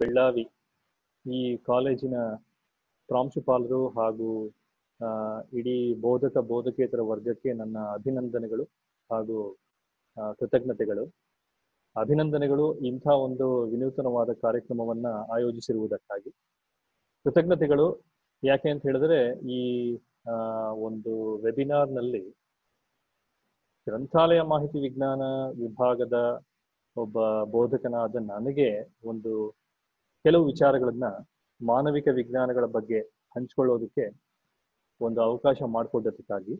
ಬೆಳ್ಳಾವಿ ಈ ಕಾಲೇಜಿನ ಪ್ರಾಂಶುಪಾಲರು ಹಾಗೂ ಆ, ಇಡೀ ಬೋಧಕ ಬೋಧಕೇತರ ವರ್ಗಕ್ಕೆ ನನ್ನ ಅಭಿನಂದನೆಗಳು ಹಾಗೂ ಆ, ಕೃತಜ್ಞತೆಗಳು ಅಭಿನಂದನೆಗಳು ಇಂಥ ಒಂದು ವಿನೂತನವಾದ ಕಾರ್ಯಕ್ರಮವನ್ನ ಆಯೋಜಿಸಿರುವುದಕ್ಕಾಗಿ ಕೃತಜ್ಞತೆಗಳು ಯಾಕೆ ಅಂತ ಹೇಳಿದ್ರೆ ಈ ಆ, ಒಂದು ವೆಬಿನಾರ್ನಲ್ಲಿ ಗ್ರಂಥಾಲಯ ಮಾಹಿತಿ ವಿಜ್ಞಾನ ವಿಭಾಗದ ಒಬ್ಬ ಬೋಧಕನಾದ ನನಗೆ ಒಂದು ಕೆಲವು ವಿಚಾರಗಳನ್ನ ಮಾನವಿಕ ವಿಜ್ಞಾನಗಳ ಬಗ್ಗೆ ಹಂಚ್ಕೊಳ್ಳೋದಕ್ಕೆ ಒಂದು ಅವಕಾಶ ಮಾಡಿಕೊಟ್ಟದಕ್ಕಾಗಿ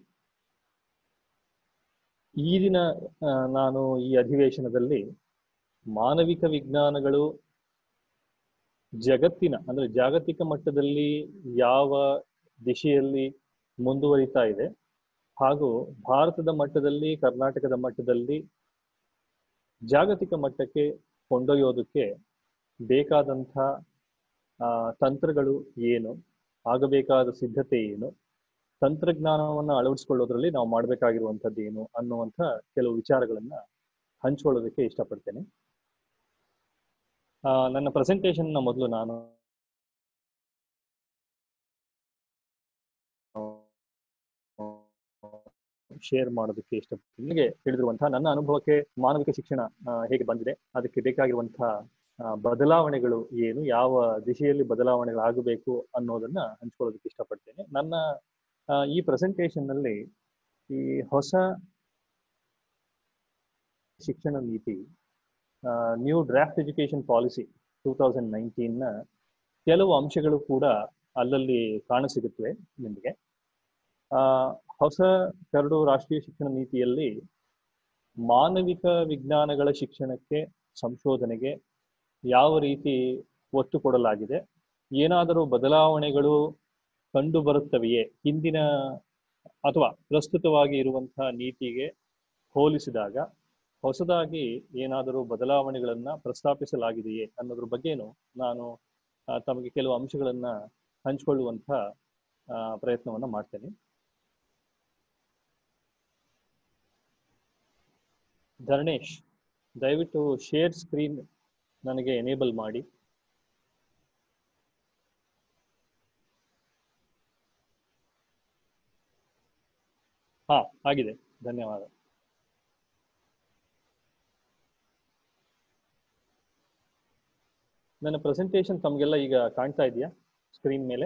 ಈ ದಿನ ಆ, ನಾನು ಈ ಅಧಿವೇಶನದಲ್ಲಿ ಮಾನವಿಕ ವಿಜ್ಞಾನಗಳು ಜಗತ್ತಿನ ಅಂದ್ರೆ ಜಾಗತಿಕ ಮಟ್ಟದಲ್ಲಿ ಯಾವ ದಿಶೆಯಲ್ಲಿ ಮುಂದುವರಿತಾ ಇದೆ ಹಾಗೂ ಭಾರತದ ಮಟ್ಟದಲ್ಲಿ ಕರ್ನಾಟಕದ ಮಟ್ಟದಲ್ಲಿ ಜಾಗತಿಕ ಮಟ್ಟಕ್ಕೆ ಕೊಂಡೊಯ್ಯೋದಕ್ಕೆ ಬೇಕಾದಂಥ ಆ, ತಂತ್ರಗಳು ಏನು ಆಗಬೇಕಾದ ಸಿದ್ಧತೆ ಏನು ತಂತ್ರಜ್ಞಾನವನ್ನು ಅಳವಡಿಸ್ಕೊಳ್ಳೋದ್ರಲ್ಲಿ ನಾವು ಮಾಡಬೇಕಾಗಿರುವಂಥದ್ದು ಏನು ಅನ್ನುವಂಥ ಕೆಲವು ವಿಚಾರಗಳನ್ನ ಹಂಚ್ಕೊಳ್ಳೋದಕ್ಕೆ ಇಷ್ಟಪಡ್ತೇನೆ ಆ, ನನ್ನ ಪ್ರೆಸೆಂಟೇಷನ್ನ ಮೊದಲು ನಾನು ಶೇರ್ ಮಾಡೋದಕ್ಕೆ ಇಷ್ಟಪಡ್ತೀನಿ ನಿಮಗೆ ತಿಳಿದಿರುವಂತಹ ನನ್ನ ಅನುಭವಕ್ಕೆ ಮಾನವಿಕ ಶಿಕ್ಷಣ ಆ, ಹೇಗೆ ಬಂದಿದೆ ಅದಕ್ಕೆ ಬೇಕಾಗಿರುವಂತಹ ಆ, ಬದಲಾವಣೆಗಳು ಏನು ಯಾವ ದಿಶೆಯಲ್ಲಿ ಬದಲಾವಣೆಗಳಾಗಬೇಕು ಅನ್ನೋದನ್ನ ಹಂಚ್ಕೊಳ್ಳೋದಕ್ಕೆ ಇಷ್ಟಪಡ್ತೇನೆ ನನ್ನ ಆ, ಈ ಪ್ರೆಸೆಂಟೇಷನ್ ನಲ್ಲಿ ಈ ಹೊಸ ಶಿಕ್ಷಣ ನೀತಿ new draft education policy two thousand ನೈನ್ಟೀನ್ನ ಕೆಲವು ಅಂಶಗಳು ಕೂಡ ಅಲ್ಲಲ್ಲಿ ಕಾಣಸಿಗುತ್ತವೆ ನಿಮಗೆ ಆ, ಹೊಸ ಕರಡು ರಾಷ್ಟ್ರೀಯ ಶಿಕ್ಷಣ ನೀತಿಯಲ್ಲಿ ಮಾನವಿಕ ವಿಜ್ಞಾನಗಳ ಶಿಕ್ಷಣಕ್ಕೆ ಸಂಶೋಧನೆಗೆ ಯಾವ ರೀತಿ ಒತ್ತು ಕೊಡಲಾಗಿದೆ ಏನಾದರೂ ಬದಲಾವಣೆಗಳು ಕಂಡು ಬರುತ್ತವೆಯೇ ಹಿಂದಿನ ಅಥವಾ ಪ್ರಸ್ತುತವಾಗಿ ಇರುವಂತಹ ನೀತಿಗೆ ಹೋಲಿಸಿದಾಗ ಹೊಸದಾಗಿ ಏನಾದರೂ ಬದಲಾವಣೆಗಳನ್ನ ಪ್ರಸ್ತಾಪಿಸಲಾಗಿದೆಯೇ ಅನ್ನೋದ್ರ ಬಗ್ಗೆನೂ ನಾನು ಆ, ತಮಗೆ ಕೆಲವು ಅಂಶಗಳನ್ನ ಹಂಚಿಕೊಳ್ಳುವಂಥ ಆ, ಪ್ರಯತ್ನವನ್ನ ಮಾಡ್ತೇನೆ ಧರಣೇಶ್ ದಯವಿಟ್ಟು ಶೇರ್ ಸ್ಕ್ರೀನ್ ನನಗೆ ಎನೇಬಲ್ ಮಾಡಿ ಹಾ ಆಗಿದೆ ಧನ್ಯವಾದ ನನ್ನ ಪ್ರೆಸೆಂಟೇಷನ್ ತಮಗೆಲ್ಲ ಈಗ ಕಾಣ್ತಾ ಇದೆಯಾ ಸ್ಕ್ರೀನ್ ಮೇಲೆ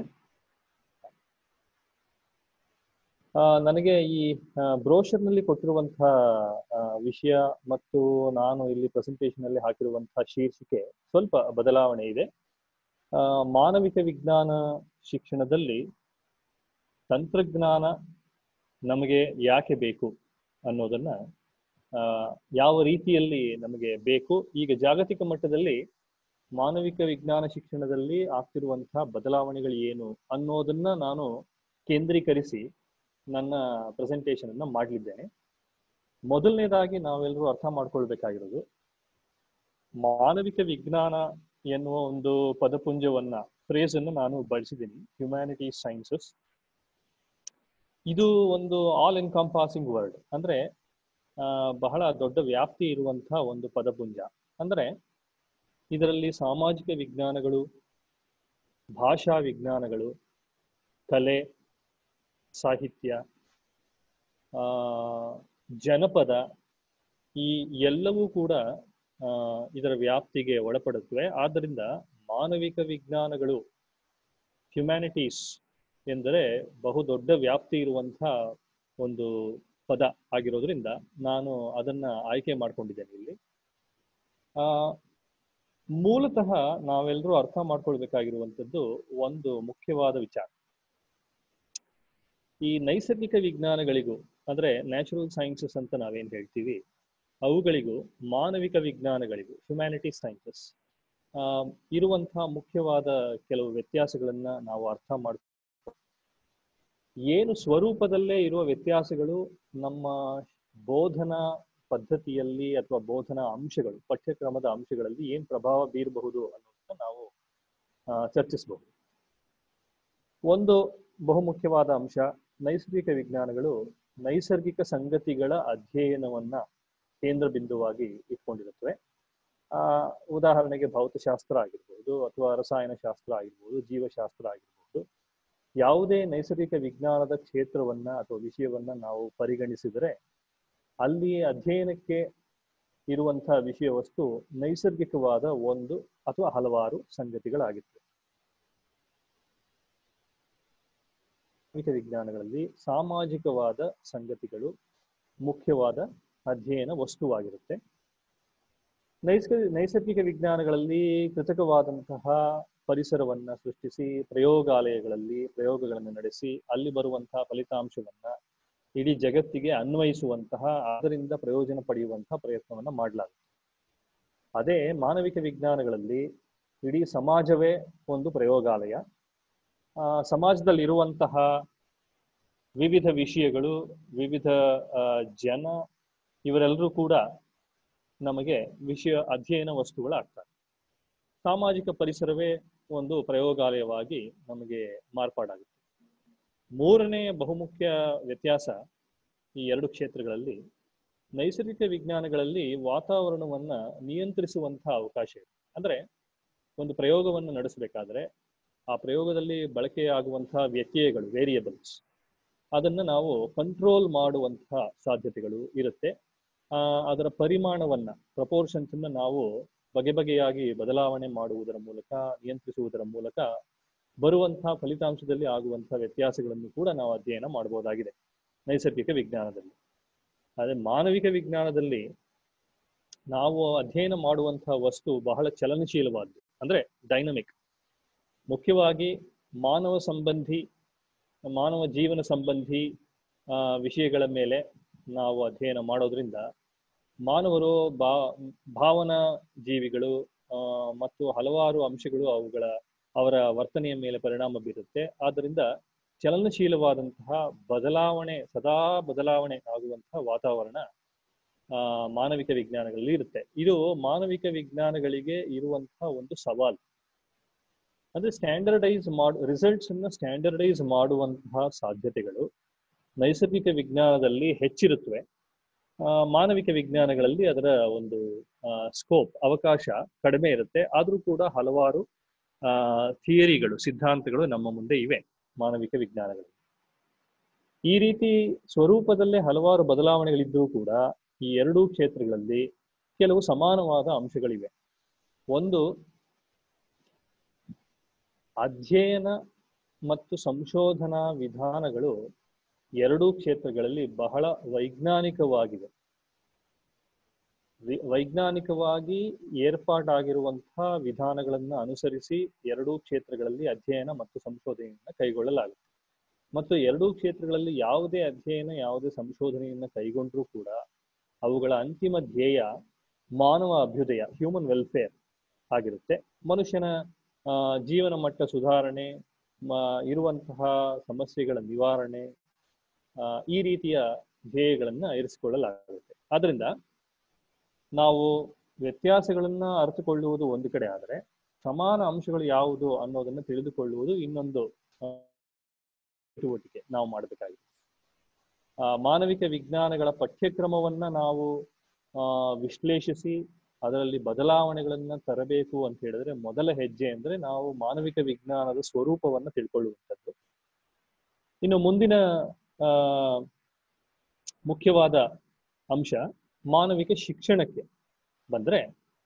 ಆ, ನನಗೆ ಈ ಬ್ರೋಷರ್ನಲ್ಲಿ ಕೊಟ್ಟಿರುವಂತಹ ಆ, ವಿಷಯ ಮತ್ತು ನಾನು ಇಲ್ಲಿ ಪ್ರೆಸೆಂಟೇಷನ್ ಅಲ್ಲಿ ಹಾಕಿರುವಂತಹ ಶೀರ್ಷಿಕೆ ಸ್ವಲ್ಪ ಬದಲಾವಣೆ ಇದೆ ಆ, ಮಾನವಿಕ ವಿಜ್ಞಾನ ಶಿಕ್ಷಣದಲ್ಲಿ ತಂತ್ರಜ್ಞಾನ ನಮಗೆ ಯಾಕೆ ಬೇಕು ಅನ್ನೋದನ್ನ ಆ, ಯಾವ ರೀತಿಯಲ್ಲಿ ನಮಗೆ ಬೇಕು ಈಗ ಜಾಗತಿಕ ಮಟ್ಟದಲ್ಲಿ ಮಾನವಿಕ ವಿಜ್ಞಾನ ಶಿಕ್ಷಣದಲ್ಲಿ ಆಗ್ತಿರುವಂತಹ ಬದಲಾವಣೆಗಳು ಏನು ಅನ್ನೋದನ್ನ ನಾನು ಕೇಂದ್ರೀಕರಿಸಿ ನನ್ನ ಪ್ರೆಸೆಂಟೇಷನ್ ಅನ್ನ ಮಾಡಲಿದ್ದೇನೆ ಮೊದಲನೇದಾಗಿ ನಾವೆಲ್ಲರೂ ಅರ್ಥ ಮಾಡ್ಕೊಳ್ಬೇಕಾಗಿರೋದು ಮಾನವಿಕ ವಿಜ್ಞಾನ ಎನ್ನುವ ಒಂದು ಪದಪುಂಜವನ್ನ ಫ್ರೇಸ್ ಅನ್ನು ನಾನು ಬಳಸಿದ್ದೀನಿ ಹ್ಯುಮ್ಯಾನಿಟಿ ಸೈನ್ಸಸ್ ಇದು ಒಂದು ಆಲ್ ಎನ್ಕಾಂಪಾಸಿಂಗ್ ವರ್ಡ್ ಅಂದ್ರೆ ಆ, ಬಹಳ ದೊಡ್ಡ ವ್ಯಾಪ್ತಿ ಇರುವಂತಹ ಒಂದು ಪದಪುಂಜ ಅಂದ್ರೆ ಇದರಲ್ಲಿ ಸಾಮಾಜಿಕ ವಿಜ್ಞಾನಗಳು ಭಾಷಾ ವಿಜ್ಞಾನಗಳು ಕಲೆ ಸಾಹಿತ್ಯ ಆ, ಜನಪದ ಈ ಎಲ್ಲವೂ ಕೂಡ ಆ, ಇದರ ವ್ಯಾಪ್ತಿಗೆ ಒಳಪಡುತ್ತವೆ ಆದ್ದರಿಂದ ಮಾನವಿಕ ವಿಜ್ಞಾನಗಳು ಹ್ಯುಮ್ಯಾನಿಟೀಸ್ ಎಂದರೆ ಬಹುದೊಡ್ಡ ವ್ಯಾಪ್ತಿ ಇರುವಂತಹ ಒಂದು ಪದ ಆಗಿರೋದ್ರಿಂದ ನಾನು ಅದನ್ನ ಆಯ್ಕೆ ಮಾಡ್ಕೊಂಡಿದ್ದೇನೆ ಇಲ್ಲಿ ಆ ಮೂಲತಃ ನಾವೆಲ್ಲರೂ ಅರ್ಥ ಮಾಡ್ಕೊಳ್ಬೇಕಾಗಿರುವಂಥದ್ದು ಒಂದು ಮುಖ್ಯವಾದ ವಿಚಾರ ಈ ನೈಸರ್ಗಿಕ ವಿಜ್ಞಾನಗಳಿಗೂ ಅಂದ್ರೆ ನ್ಯಾಚುರಲ್ ಸೈನ್ಸಸ್ ಅಂತ ನಾವೇನ್ ಹೇಳ್ತೀವಿ ಅವುಗಳಿಗೂ ಮಾನವಿಕ ವಿಜ್ಞಾನಗಳಿಗೂ ಹ್ಯುಮ್ಯಾನಿಟಿ ಸೈನ್ಸಸ್ ಇರುವಂತಹ ಮುಖ್ಯವಾದ ಕೆಲವು ವ್ಯತ್ಯಾಸಗಳನ್ನ ನಾವು ಅರ್ಥ ಮಾಡ್ ಏನು ಸ್ವರೂಪದಲ್ಲೇ ಇರುವ ವ್ಯತ್ಯಾಸಗಳು ನಮ್ಮ ಬೋಧನಾ ಪದ್ಧತಿಯಲ್ಲಿ ಅಥವಾ ಬೋಧನಾ ಅಂಶಗಳು ಪಠ್ಯಕ್ರಮದ ಅಂಶಗಳಲ್ಲಿ ಏನ್ ಪ್ರಭಾವ ಬೀರಬಹುದು ಅನ್ನೋದನ್ನ ನಾವು ಆ, ಚರ್ಚಿಸಬಹುದು ಒಂದು ಬಹುಮುಖ್ಯವಾದ ಅಂಶ ನೈಸರ್ಗಿಕ ವಿಜ್ಞಾನಗಳು ನೈಸರ್ಗಿಕ ಸಂಗತಿಗಳ ಅಧ್ಯಯನವನ್ನ ಕೇಂದ್ರ ಬಿಂದುವಾಗಿ ಇಟ್ಕೊಂಡಿರುತ್ತವೆ ಆ ಉದಾಹರಣೆಗೆ ಭೌತಶಾಸ್ತ್ರ ಆಗಿರ್ಬೋದು ಅಥವಾ ರಸಾಯನಶಾಸ್ತ್ರ ಆಗಿರ್ಬೋದು ಜೀವಶಾಸ್ತ್ರ ಆಗಿರ್ಬೋದು ಯಾವುದೇ ನೈಸರ್ಗಿಕ ವಿಜ್ಞಾನದ ಕ್ಷೇತ್ರವನ್ನ ಅಥವಾ ವಿಷಯವನ್ನ ನಾವು ಪರಿಗಣಿಸಿದರೆ ಅಲ್ಲಿ ಅಧ್ಯಯನಕ್ಕೆ ಇರುವಂತಹ ವಿಷಯ ವಸ್ತು ನೈಸರ್ಗಿಕವಾದ ಒಂದು ಅಥವಾ ಹಲವಾರು ಸಂಗತಿಗಳಾಗಿರ್ತವೆ ಸಾಮಾಜಿಕ ವಿಜ್ಞಾನಗಳಲ್ಲಿ ಸಾಮಾಜಿಕವಾದ ಸಂಗತಿಗಳು ಮುಖ್ಯವಾದ ಅಧ್ಯಯನ ವಸ್ತುವಾಗಿರುತ್ತೆ ನೈಸರ್ಗ ನೈಸರ್ಗಿಕ ವಿಜ್ಞಾನಗಳಲ್ಲಿ ಕೃತಕವಾದಂತಹ ಪರಿಸರವನ್ನ ಸೃಷ್ಟಿಸಿ ಪ್ರಯೋಗಾಲಯಗಳಲ್ಲಿ ಪ್ರಯೋಗಗಳನ್ನು ನಡೆಸಿ ಅಲ್ಲಿ ಬರುವಂತಹ ಫಲಿತಾಂಶವನ್ನ ಇಡೀ ಜಗತ್ತಿಗೆ ಅನ್ವಯಿಸುವಂತಹ ಅದರಿಂದ ಪ್ರಯೋಜನ ಪಡೆಯುವಂತಹ ಪ್ರಯತ್ನವನ್ನ ಮಾಡಲಾಗುತ್ತೆ ಅದೇ ಮಾನವಿಕ ವಿಜ್ಞಾನಗಳಲ್ಲಿ ಇಡೀ ಸಮಾಜವೇ ಒಂದು ಪ್ರಯೋಗಾಲಯ ಆ ಸಮಾಜದಲ್ಲಿ ಇರುವಂತಹ ವಿವಿಧ ವಿಷಯಗಳು ವಿವಿಧ ಆ, ಜನ ಇವರೆಲ್ಲರೂ ಕೂಡ ನಮಗೆ ವಿಷಯ ಅಧ್ಯಯನ ವಸ್ತುಗಳಾಗ್ತಾರೆ ಸಾಮಾಜಿಕ ಪರಿಸರವೇ ಒಂದು ಪ್ರಯೋಗಾಲಯವಾಗಿ ನಮಗೆ ಮಾರ್ಪಾಡಾಗುತ್ತೆ ಮೂರನೇ ಬಹುಮುಖ್ಯ ವ್ಯತ್ಯಾಸ ಈ ಎರಡು ಕ್ಷೇತ್ರಗಳಲ್ಲಿ ನೈಸರ್ಗಿಕ ವಿಜ್ಞಾನಗಳಲ್ಲಿ ವಾತಾವರಣವನ್ನ ನಿಯಂತ್ರಿಸುವಂತಹ ಅವಕಾಶ ಇದೆ ಅಂದ್ರೆ ಒಂದು ಪ್ರಯೋಗವನ್ನು ನಡೆಸಬೇಕಾದ್ರೆ ಆ ಪ್ರಯೋಗದಲ್ಲಿ ಬಳಕೆಯಾಗುವಂತಹ ವ್ಯತ್ಯಯಗಳು ವೇರಿಯಬಲ್ಸ್ ಅದನ್ನ ನಾವು ಕಂಟ್ರೋಲ್ ಮಾಡುವಂತಹ ಸಾಧ್ಯತೆಗಳು ಇರುತ್ತೆ ಆ ಅದರ ಪರಿಮಾಣವನ್ನ ಪ್ರಪೋರ್ಷನ್ಸ್ ಅನ್ನ ನಾವು ಬಗೆ ಬಗೆಯಾಗಿ ಬದಲಾವಣೆ ಮಾಡುವುದರ ಮೂಲಕ ನಿಯಂತ್ರಿಸುವುದರ ಮೂಲಕ ಬರುವಂತಹ ಫಲಿತಾಂಶದಲ್ಲಿ ಆಗುವಂತಹ ವ್ಯತ್ಯಾಸಗಳನ್ನು ಕೂಡ ನಾವು ಅಧ್ಯಯನ ಮಾಡಬಹುದಾಗಿದೆ ನೈಸರ್ಗಿಕ ವಿಜ್ಞಾನದಲ್ಲಿ ಅದೇ ಮಾನವಿಕ ವಿಜ್ಞಾನದಲ್ಲಿ ನಾವು ಅಧ್ಯಯನ ಮಾಡುವಂತಹ ವಸ್ತು ಬಹಳ ಚಲನಶೀಲವಾದ್ದು ಅಂದ್ರೆ ಡೈನಮಿಕ್ ಮುಖ್ಯವಾಗಿ ಮಾನವ ಸಂಬಂಧಿ ಮಾನವ ಜೀವನ ಸಂಬಂಧಿ ಆ, ವಿಷಯಗಳ ಮೇಲೆ ನಾವು ಅಧ್ಯಯನ ಮಾಡೋದ್ರಿಂದ ಮಾನವರು ಬಾ ಭಾವನಾ ಜೀವಿಗಳು ಆ, ಮತ್ತು ಹಲವಾರು ಅಂಶಗಳು ಅವುಗಳ ಅವರ ವರ್ತನೆಯ ಮೇಲೆ ಪರಿಣಾಮ ಬೀರುತ್ತೆ ಆದ್ದರಿಂದ ಚಲನಶೀಲವಾದಂತಹ ಬದಲಾವಣೆ ಸದಾ ಬದಲಾವಣೆ ಆಗುವಂತಹ ವಾತಾವರಣ ಆ, ಮಾನವಿಕ ವಿಜ್ಞಾನಗಳಲ್ಲಿ ಇರುತ್ತೆ ಇದು ಮಾನವಿಕ ವಿಜ್ಞಾನಗಳಿಗೆ ಇರುವಂತಹ ಒಂದು ಸವಾಲು ಅಂದ್ರೆ ಸ್ಟ್ಯಾಂಡರ್ಡೈಸ್ ಮಾಡ್ ರಿಸಲ್ಟ್ಸ್ ಅನ್ನ ಸ್ಟ್ಯಾಂಡರ್ಡೈಸ್ ಮಾಡುವಂತಹ ಸಾಧ್ಯತೆಗಳು ನೈಸರ್ಗಿಕ ವಿಜ್ಞಾನದಲ್ಲಿ ಹೆಚ್ಚಿರುತ್ತವೆ ಆ, ಮಾನವಿಕ ವಿಜ್ಞಾನಗಳಲ್ಲಿ ಅದರ ಒಂದು ಸ್ಕೋಪ್ ಅವಕಾಶ ಕಡಿಮೆ ಇರುತ್ತೆ ಆದ್ರೂ ಕೂಡ ಹಲವಾರು ಆ ಥಿಯರಿಗಳು ಸಿದ್ಧಾಂತಗಳು ನಮ್ಮ ಮುಂದೆ ಇವೆ ಮಾನವಿಕ ವಿಜ್ಞಾನಗಳು ಈ ರೀತಿ ಸ್ವರೂಪದಲ್ಲೇ ಹಲವಾರು ಬದಲಾವಣೆಗಳಿದ್ದರೂ ಕೂಡ ಈ ಎರಡೂ ಕ್ಷೇತ್ರಗಳಲ್ಲಿ ಕೆಲವು ಸಮಾನವಾದ ಅಂಶಗಳಿವೆ ಒಂದು ಅಧ್ಯಯನ ಮತ್ತು ಸಂಶೋಧನಾ ವಿಧಾನಗಳು ಎರಡೂ ಕ್ಷೇತ್ರಗಳಲ್ಲಿ ಬಹಳ ವೈಜ್ಞಾನಿಕವಾಗಿವೆ ವಿ- ವೈಜ್ಞಾನಿಕವಾಗಿ ಏರ್ಪಾಟಾಗಿರುವಂತಹ ವಿಧಾನಗಳನ್ನ ಅನುಸರಿಸಿ ಎರಡೂ ಕ್ಷೇತ್ರಗಳಲ್ಲಿ ಅಧ್ಯಯನ ಮತ್ತು ಸಂಶೋಧನೆಯನ್ನ ಕೈಗೊಳ್ಳಲಾಗುತ್ತೆ ಮತ್ತು ಎರಡೂ ಕ್ಷೇತ್ರಗಳಲ್ಲಿ ಯಾವುದೇ ಅಧ್ಯಯನ ಯಾವುದೇ ಸಂಶೋಧನೆಯನ್ನ ಕೈಗೊಂಡ್ರೂ ಕೂಡ ಅವುಗಳ ಅಂತಿಮ ಧ್ಯೇಯ ಮಾನವ ಅಭ್ಯುದಯ ಹ್ಯೂಮನ್ ವೆಲ್ಫೇರ್ ಆಗಿರುತ್ತೆ ಮನುಷ್ಯನ ಆ, ಜೀವನ ಮಟ್ಟ ಸುಧಾರಣೆ ಮ- ಇರುವಂತಹ ಸಮಸ್ಯೆಗಳ ನಿವಾರಣೆ ಆ, ಈ ರೀತಿಯ ಧ್ಯೇಯಗಳನ್ನ ಇರಿಸಿಕೊಳ್ಳಲಾಗುತ್ತೆ ಆದ್ರಿಂದ ನಾವು ವ್ಯತ್ಯಾಸಗಳನ್ನ ಅರ್ಥಕೊಳ್ಳುವುದು ಒಂದು ಕಡೆ ಆದರೆ ಸಮಾನ ಅಂಶಗಳು ಯಾವುದು ಅನ್ನೋದನ್ನ ತಿಳಿದುಕೊಳ್ಳುವುದು ಇನ್ನೊಂದು ಆ, ಚಟುವಟಿಕೆ ನಾವು ಮಾಡಬೇಕಾಗಿದೆ ಆ, ಮಾನವಿಕ ವಿಜ್ಞಾನಗಳ ಪಠ್ಯಕ್ರಮವನ್ನ ನಾವು ಆ, ವಿಶ್ಲೇಷಿಸಿ ಅದರಲ್ಲಿ ಬದಲಾವಣೆಗಳನ್ನ ತರಬೇಕು ಅಂತ ಹೇಳಿದ್ರೆ ಮೊದಲ ಹೆಜ್ಜೆ ಅಂದ್ರೆ ನಾವು ಮಾನವಿಕ ವಿಜ್ಞಾನದ ಸ್ವರೂಪವನ್ನ ತಿಳ್ಕೊಳ್ಳುವಂಥದ್ದು ಇನ್ನು ಮುಂದಿನ ಆ ಮುಖ್ಯವಾದ ಅಂಶ ಮಾನವಿಕ ಶಿಕ್ಷಣಕ್ಕೆ ಬಂದ್ರೆ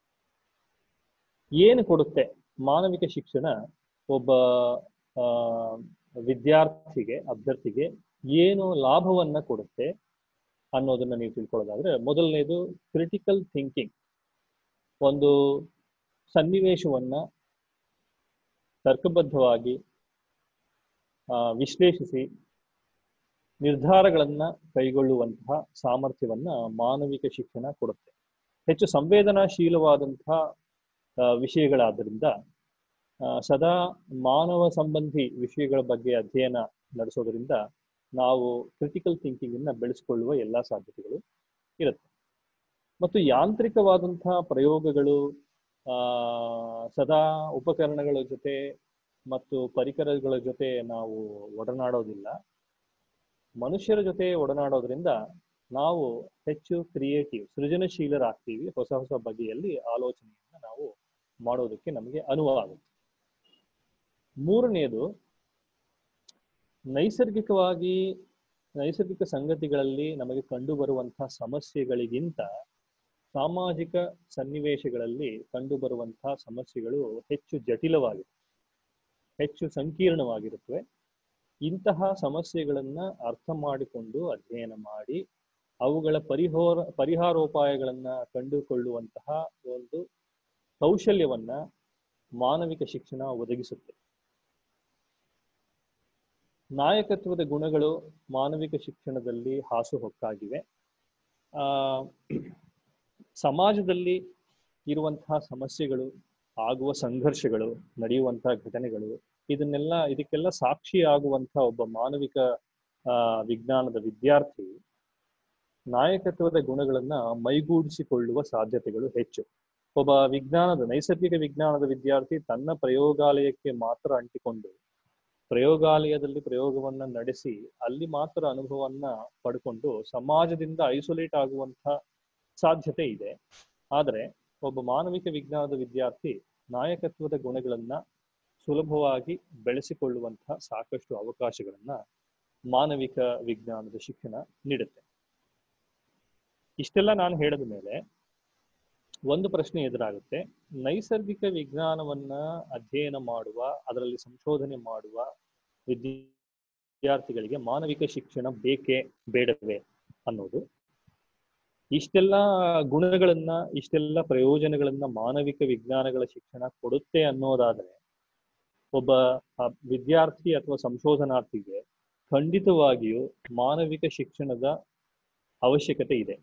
ಏನು ಕೊಡುತ್ತೆ ಮಾನವಿಕ ಶಿಕ್ಷಣ ಒಬ್ಬ ಆ ವಿದ್ಯಾರ್ಥಿಗೆ ಅಭ್ಯರ್ಥಿಗೆ ಏನು ಲಾಭವನ್ನ ಕೊಡುತ್ತೆ ಅನ್ನೋದನ್ನ ನೀವು ತಿಳ್ಕೊಳ್ಳೋದಾದ್ರೆ ಮೊದಲನೇದು ಕ್ರಿಟಿಕಲ್ ಥಿಂಕಿಂಗ್ ಒಂದು ಸನ್ನಿವೇಶವನ್ನ ತರ್ಕಬದ್ಧವಾಗಿ ಆ, ವಿಶ್ಲೇಷಿಸಿ ನಿರ್ಧಾರಗಳನ್ನ ಕೈಗೊಳ್ಳುವಂತಹ ಸಾಮರ್ಥ್ಯವನ್ನ ಮಾನವಿಕ ಶಿಕ್ಷಣ ಕೊಡುತ್ತೆ ಹೆಚ್ಚು ಸಂವೇದನಾಶೀಲವಾದಂತಹ ಆ, ವಿಷಯಗಳಾದ್ದರಿಂದ ಆ, ಸದಾ ಮಾನವ ಸಂಬಂಧಿ ವಿಷಯಗಳ ಬಗ್ಗೆ ಅಧ್ಯಯನ ನಡೆಸೋದ್ರಿಂದ ನಾವು ಕ್ರಿಟಿಕಲ್ ಥಿಂಕಿಂಗ್ ಅನ್ನ ಬೆಳೆಸಿಕೊಳ್ಳುವ ಎಲ್ಲಾ ಸಾಧ್ಯತೆಗಳು ಇರುತ್ತೆ ಮತ್ತು ಯಾಂತ್ರಿಕವಾದಂತಹ ಪ್ರಯೋಗಗಳು ಆ ಸದಾ ಉಪಕರಣಗಳ ಜೊತೆ ಮತ್ತು ಪರಿಕರಗಳ ಜೊತೆ ನಾವು ಒಡನಾಡೋದಿಲ್ಲ ಮನುಷ್ಯರ ಜೊತೆ ಒಡನಾಡೋದ್ರಿಂದ ನಾವು ಹೆಚ್ಚು ಕ್ರಿಯೇಟಿವ್ ಸೃಜನಶೀಲರಾಗ್ತೀವಿ ಹೊಸ ಹೊಸ ಬಗೆಯಲ್ಲಿ ಆಲೋಚನೆಯನ್ನ ನಾವು ಮಾಡೋದಕ್ಕೆ ನಮಗೆ ಅನುವು ಆಗುತ್ತೆ ಮೂರನೆಯದು ನೈಸರ್ಗಿಕವಾಗಿ ನೈಸರ್ಗಿಕ ಸಂಗತಿಗಳಲ್ಲಿ ನಮಗೆ ಕಂಡು ಬರುವಂತಹ ಸಮಸ್ಯೆಗಳಿಗಿಂತ ಸಾಮಾಜಿಕ ಸನ್ನಿವೇಶಗಳಲ್ಲಿ ಕಂಡು ಬರುವಂತಹ ಸಮಸ್ಯೆಗಳು ಹೆಚ್ಚು ಜಟಿಲವಾಗಿವೆ ಹೆಚ್ಚು ಸಂಕೀರ್ಣವಾಗಿರುತ್ತವೆ ಇಂತಹ ಸಮಸ್ಯೆಗಳನ್ನ ಅರ್ಥ ಮಾಡಿಕೊಂಡು ಅಧ್ಯಯನ ಮಾಡಿ ಅವುಗಳ ಪರಿಹಾರ ಪರಿಹಾರೋಪಾಯಗಳನ್ನ ಕಂಡುಕೊಳ್ಳುವಂತಹ ಒಂದು ಕೌಶಲ್ಯವನ್ನ ಮಾನವಿಕ ಶಿಕ್ಷಣ ಒದಗಿಸುತ್ತೆ ನಾಯಕತ್ವದ ಗುಣಗಳು ಮಾನವಿಕ ಶಿಕ್ಷಣದಲ್ಲಿ ಹಾಸುಹೊಕ್ಕಾಗಿವೆ ಆ ಸಮಾಜದಲ್ಲಿ ಇರುವಂತಹ ಸಮಸ್ಯೆಗಳು ಆಗುವ ಸಂಘರ್ಷಗಳು ನಡೆಯುವಂತಹ ಘಟನೆಗಳು ಇದನ್ನೆಲ್ಲ ಇದಕ್ಕೆಲ್ಲ ಸಾಕ್ಷಿಯಾಗುವಂತಹ ಒಬ್ಬ ಮಾನವಿಕ ಆ ವಿಜ್ಞಾನದ ವಿದ್ಯಾರ್ಥಿ ನಾಯಕತ್ವದ ಗುಣಗಳನ್ನ ಮೈಗೂಡಿಸಿಕೊಳ್ಳುವ ಸಾಧ್ಯತೆಗಳು ಹೆಚ್ಚು ಒಬ್ಬ ವಿಜ್ಞಾನದ ನೈಸರ್ಗಿಕ ವಿಜ್ಞಾನದ ವಿದ್ಯಾರ್ಥಿ ತನ್ನ ಪ್ರಯೋಗಾಲಯಕ್ಕೆ ಮಾತ್ರ ಅಂಟಿಕೊಂಡು ಪ್ರಯೋಗಾಲಯದಲ್ಲಿ ಪ್ರಯೋಗವನ್ನ ನಡೆಸಿ ಅಲ್ಲಿ ಮಾತ್ರ ಅನುಭವವನ್ನ ಪಡ್ಕೊಂಡು ಸಮಾಜದಿಂದ ಐಸೋಲೇಟ್ ಆಗುವಂತ ಸಾಧ್ಯತೆ ಇದೆ ಆದರೆ ಒಬ್ಬ ಮಾನವಿಕ ವಿಜ್ಞಾನದ ವಿದ್ಯಾರ್ಥಿ ನಾಯಕತ್ವದ ಗುಣಗಳನ್ನ ಸುಲಭವಾಗಿ ಬೆಳೆಸಿಕೊಳ್ಳುವಂತಹ ಸಾಕಷ್ಟು ಅವಕಾಶಗಳನ್ನ ಮಾನವಿಕ ವಿಜ್ಞಾನದ ಶಿಕ್ಷಣ ನೀಡುತ್ತೆ ಇಷ್ಟೆಲ್ಲ ನಾನು ಹೇಳಿದ ಮೇಲೆ ಒಂದು ಪ್ರಶ್ನೆ ಎದುರಾಗುತ್ತೆ ನೈಸರ್ಗಿಕ ವಿಜ್ಞಾನವನ್ನ ಅಧ್ಯಯನ ಮಾಡುವ ಅದರಲ್ಲಿ ಸಂಶೋಧನೆ ಮಾಡುವ ವಿದ್ಯಾರ್ಥಿಗಳಿಗೆ ಮಾನವಿಕ ಶಿಕ್ಷಣ ಬೇಕೇ ಬೇಡವೇ ಅನ್ನೋದು ಇಷ್ಟೆಲ್ಲ ಗುಣಗಳನ್ನ ಇಷ್ಟೆಲ್ಲ ಪ್ರಯೋಜನಗಳನ್ನ ಮಾನವಿಕ ವಿಜ್ಞಾನಗಳ ಶಿಕ್ಷಣ ಕೊಡುತ್ತೆ ಅನ್ನೋದಾದ್ರೆ ಒಬ್ಬ ವಿದ್ಯಾರ್ಥಿ ಅಥವಾ ಸಂಶೋಧನಾರ್ಥಿಗೆ ಖಂಡಿತವಾಗಿಯೂ ಮಾನವಿಕ ಶಿಕ್ಷಣದ ಅವಶ್ಯಕತೆ ಇದೆ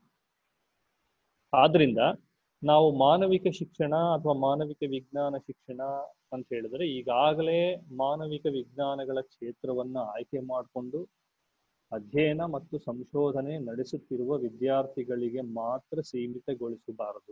ಆದ್ರಿಂದ ನಾವು ಮಾನವಿಕ ಶಿಕ್ಷಣ ಅಥವಾ ಮಾನವಿಕ ವಿಜ್ಞಾನ ಶಿಕ್ಷಣ ಅಂತ ಹೇಳಿದ್ರೆ ಈಗಾಗಲೇ ಮಾನವಿಕ ವಿಜ್ಞಾನಗಳ ಕ್ಷೇತ್ರವನ್ನ ಆಯ್ಕೆ ಮಾಡಿಕೊಂಡು ಅಧ್ಯಯನ ಮತ್ತು ಸಂಶೋಧನೆ ನಡೆಸುತ್ತಿರುವ ವಿದ್ಯಾರ್ಥಿಗಳಿಗೆ ಮಾತ್ರ ಸೀಮಿತಗೊಳಿಸಬಾರದು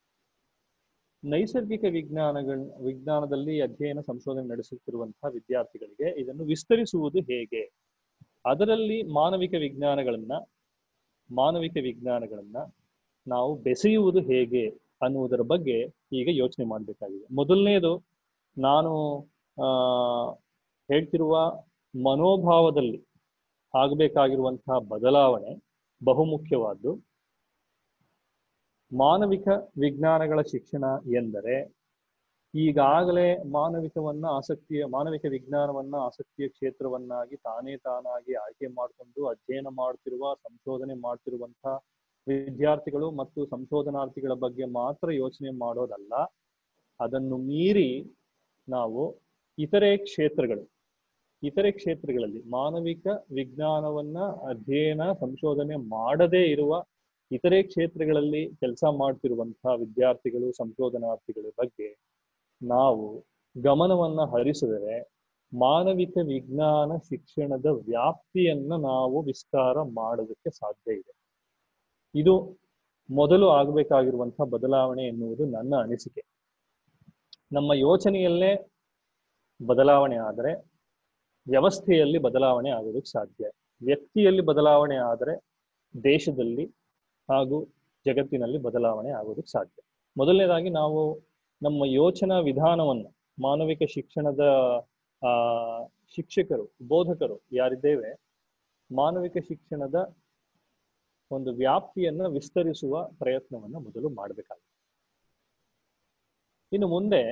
ನೈಸರ್ಗಿಕ ವಿಜ್ಞಾನಗಳ ವಿಜ್ಞಾನದಲ್ಲಿ ಅಧ್ಯಯನ ಸಂಶೋಧನೆ ನಡೆಸುತ್ತಿರುವಂತಹ ವಿದ್ಯಾರ್ಥಿಗಳಿಗೆ ಇದನ್ನು ವಿಸ್ತರಿಸುವುದು ಹೇಗೆ ಅದರಲ್ಲಿ ಮಾನವಿಕ ವಿಜ್ಞಾನಗಳನ್ನ ಮಾನವಿಕ ವಿಜ್ಞಾನಗಳನ್ನ ನಾವು ಬೆಸೆಯುವುದು ಹೇಗೆ ಅನ್ನುವುದರ ಬಗ್ಗೆ ಈಗ ಯೋಚನೆ ಮಾಡಬೇಕಾಗಿದೆ ಮೊದಲನೇದು ನಾನು ಆ ಹೇಳ್ತಿರುವ ಮನೋಭಾವದಲ್ಲಿ ಆಗಬೇಕಾಗಿರುವಂತಹ ಬದಲಾವಣೆ ಬಹುಮುಖ್ಯವಾದ್ದು ಮಾನವಿಕ ವಿಜ್ಞಾನಗಳ ಶಿಕ್ಷಣ ಎಂದರೆ ಈಗಾಗಲೇ ಮಾನವಿಕವನ್ನ ಆಸಕ್ತಿಯ ಮಾನವಿಕ ವಿಜ್ಞಾನವನ್ನ ಆಸಕ್ತಿಯ ಕ್ಷೇತ್ರವನ್ನಾಗಿ ತಾನೇ ತಾನಾಗಿ ಆಯ್ಕೆ ಮಾಡಿಕೊಂಡು ಅಧ್ಯಯನ ಮಾಡ್ತಿರುವ ಸಂಶೋಧನೆ ಮಾಡ್ತಿರುವಂತಹ ವಿದ್ಯಾರ್ಥಿಗಳು ಮತ್ತು ಸಂಶೋಧನಾರ್ಥಿಗಳ ಬಗ್ಗೆ ಮಾತ್ರ ಯೋಚನೆ ಮಾಡೋದಲ್ಲ ಅದನ್ನು ಮೀರಿ ನಾವು ಇತರೆ ಕ್ಷೇತ್ರಗಳು ಇತರೆ ಕ್ಷೇತ್ರಗಳಲ್ಲಿ ಮಾನವಿಕ ವಿಜ್ಞಾನವನ್ನ ಅಧ್ಯಯನ ಸಂಶೋಧನೆ ಮಾಡದೇ ಇರುವ ಇತರೆ ಕ್ಷೇತ್ರಗಳಲ್ಲಿ ಕೆಲಸ ಮಾಡ್ತಿರುವಂತಹ ವಿದ್ಯಾರ್ಥಿಗಳು ಸಂಶೋಧನಾರ್ಥಿಗಳ ಬಗ್ಗೆ ನಾವು ಗಮನವನ್ನ ಹರಿಸಿದರೆ ಮಾನವಿಕ ವಿಜ್ಞಾನ ಶಿಕ್ಷಣದ ವ್ಯಾಪ್ತಿಯನ್ನ ನಾವು ವಿಸ್ತಾರ ಮಾಡೋದಕ್ಕೆ ಸಾಧ್ಯ ಇದೆ ಇದು ಮೊದಲು ಆಗಬೇಕಾಗಿರುವಂತಹ ಬದಲಾವಣೆ ಎನ್ನುವುದು ನನ್ನ ಅನಿಸಿಕೆ ನಮ್ಮ ಯೋಚನೆಯಲ್ಲೇ ಬದಲಾವಣೆ ಆದರೆ ವ್ಯವಸ್ಥೆಯಲ್ಲಿ ಬದಲಾವಣೆ ಆಗೋದಕ್ಕೆ ಸಾಧ್ಯ ವ್ಯಕ್ತಿಯಲ್ಲಿ ಬದಲಾವಣೆ ಆದರೆ ದೇಶದಲ್ಲಿ ಹಾಗೂ ಜಗತ್ತಿನಲ್ಲಿ ಬದಲಾವಣೆ ಆಗೋದಕ್ಕೆ ಸಾಧ್ಯ ಮೊದಲನೇದಾಗಿ ನಾವು ನಮ್ಮ ಯೋಚನಾ ವಿಧಾನವನ್ನು ಮಾನವಿಕ ಶಿಕ್ಷಣದ ಆ ಶಿಕ್ಷಕರು ಬೋಧಕರು ಯಾರಿದ್ದೇವೆ ಮಾನವಿಕ ಶಿಕ್ಷಣದ ಒಂದು ವ್ಯಾಪ್ತಿಯನ್ನ ವಿಸ್ತರಿಸುವ ಪ್ರಯತ್ನವನ್ನ ಮೊದಲು ಮಾಡಬೇಕಾಗಿದೆ ಇನ್ನು ಮುಂದೆ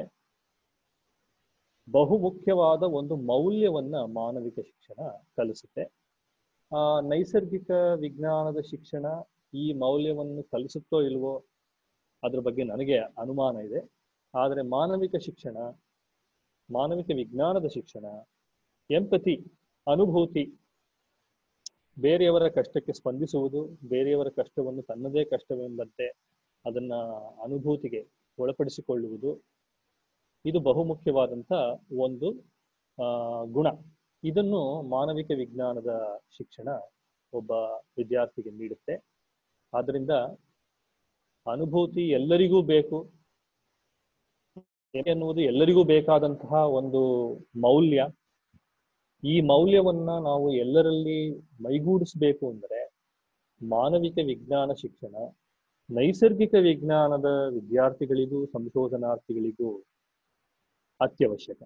ಬಹುಮುಖ್ಯವಾದ ಒಂದು ಮೌಲ್ಯವನ್ನ ಮಾನವಿಕ ಶಿಕ್ಷಣ ಕಲಿಸುತ್ತೆ ಆ ನೈಸರ್ಗಿಕ ವಿಜ್ಞಾನದ ಶಿಕ್ಷಣ ಈ ಮೌಲ್ಯವನ್ನು ಕಲಿಸುತ್ತೋ ಇಲ್ವೋ ಅದ್ರ ಬಗ್ಗೆ ನನಗೆ ಅನುಮಾನ ಇದೆ ಆದರೆ ಮಾನವಿಕ ಶಿಕ್ಷಣ ಮಾನವಿಕ ವಿಜ್ಞಾನದ ಶಿಕ್ಷಣ ಎಂಪತಿ ಅನುಭೂತಿ ಬೇರೆಯವರ ಕಷ್ಟಕ್ಕೆ ಸ್ಪಂದಿಸುವುದು ಬೇರೆಯವರ ಕಷ್ಟವನ್ನು ತನ್ನದೇ ಕಷ್ಟವೆಂಬಂತೆ ಅದನ್ನ ಅನುಭೂತಿಗೆ ಒಳಪಡಿಸಿಕೊಳ್ಳುವುದು ಇದು ಬಹುಮುಖ್ಯವಾದಂಥ ಒಂದು ಆ ಗುಣ ಇದನ್ನು ಮಾನವಿಕ ವಿಜ್ಞಾನದ ಶಿಕ್ಷಣ ಒಬ್ಬ ವಿದ್ಯಾರ್ಥಿಗೆ ನೀಡುತ್ತೆ ಆದ್ರಿಂದ ಅನುಭೂತಿ ಎಲ್ಲರಿಗೂ ಬೇಕು ಎನ್ನುವುದು ಎಲ್ಲರಿಗೂ ಬೇಕಾದಂತಹ ಒಂದು ಮೌಲ್ಯ ಈ ಮೌಲ್ಯವನ್ನ ನಾವು ಎಲ್ಲರಲ್ಲಿ ಮೈಗೂಡಿಸ್ಬೇಕು ಅಂದರೆ ಮಾನವಿಕ ವಿಜ್ಞಾನ ಶಿಕ್ಷಣ ನೈಸರ್ಗಿಕ ವಿಜ್ಞಾನದ ವಿದ್ಯಾರ್ಥಿಗಳಿಗೂ ಸಂಶೋಧನಾರ್ಥಿಗಳಿಗೂ ಅತ್ಯವಶ್ಯಕ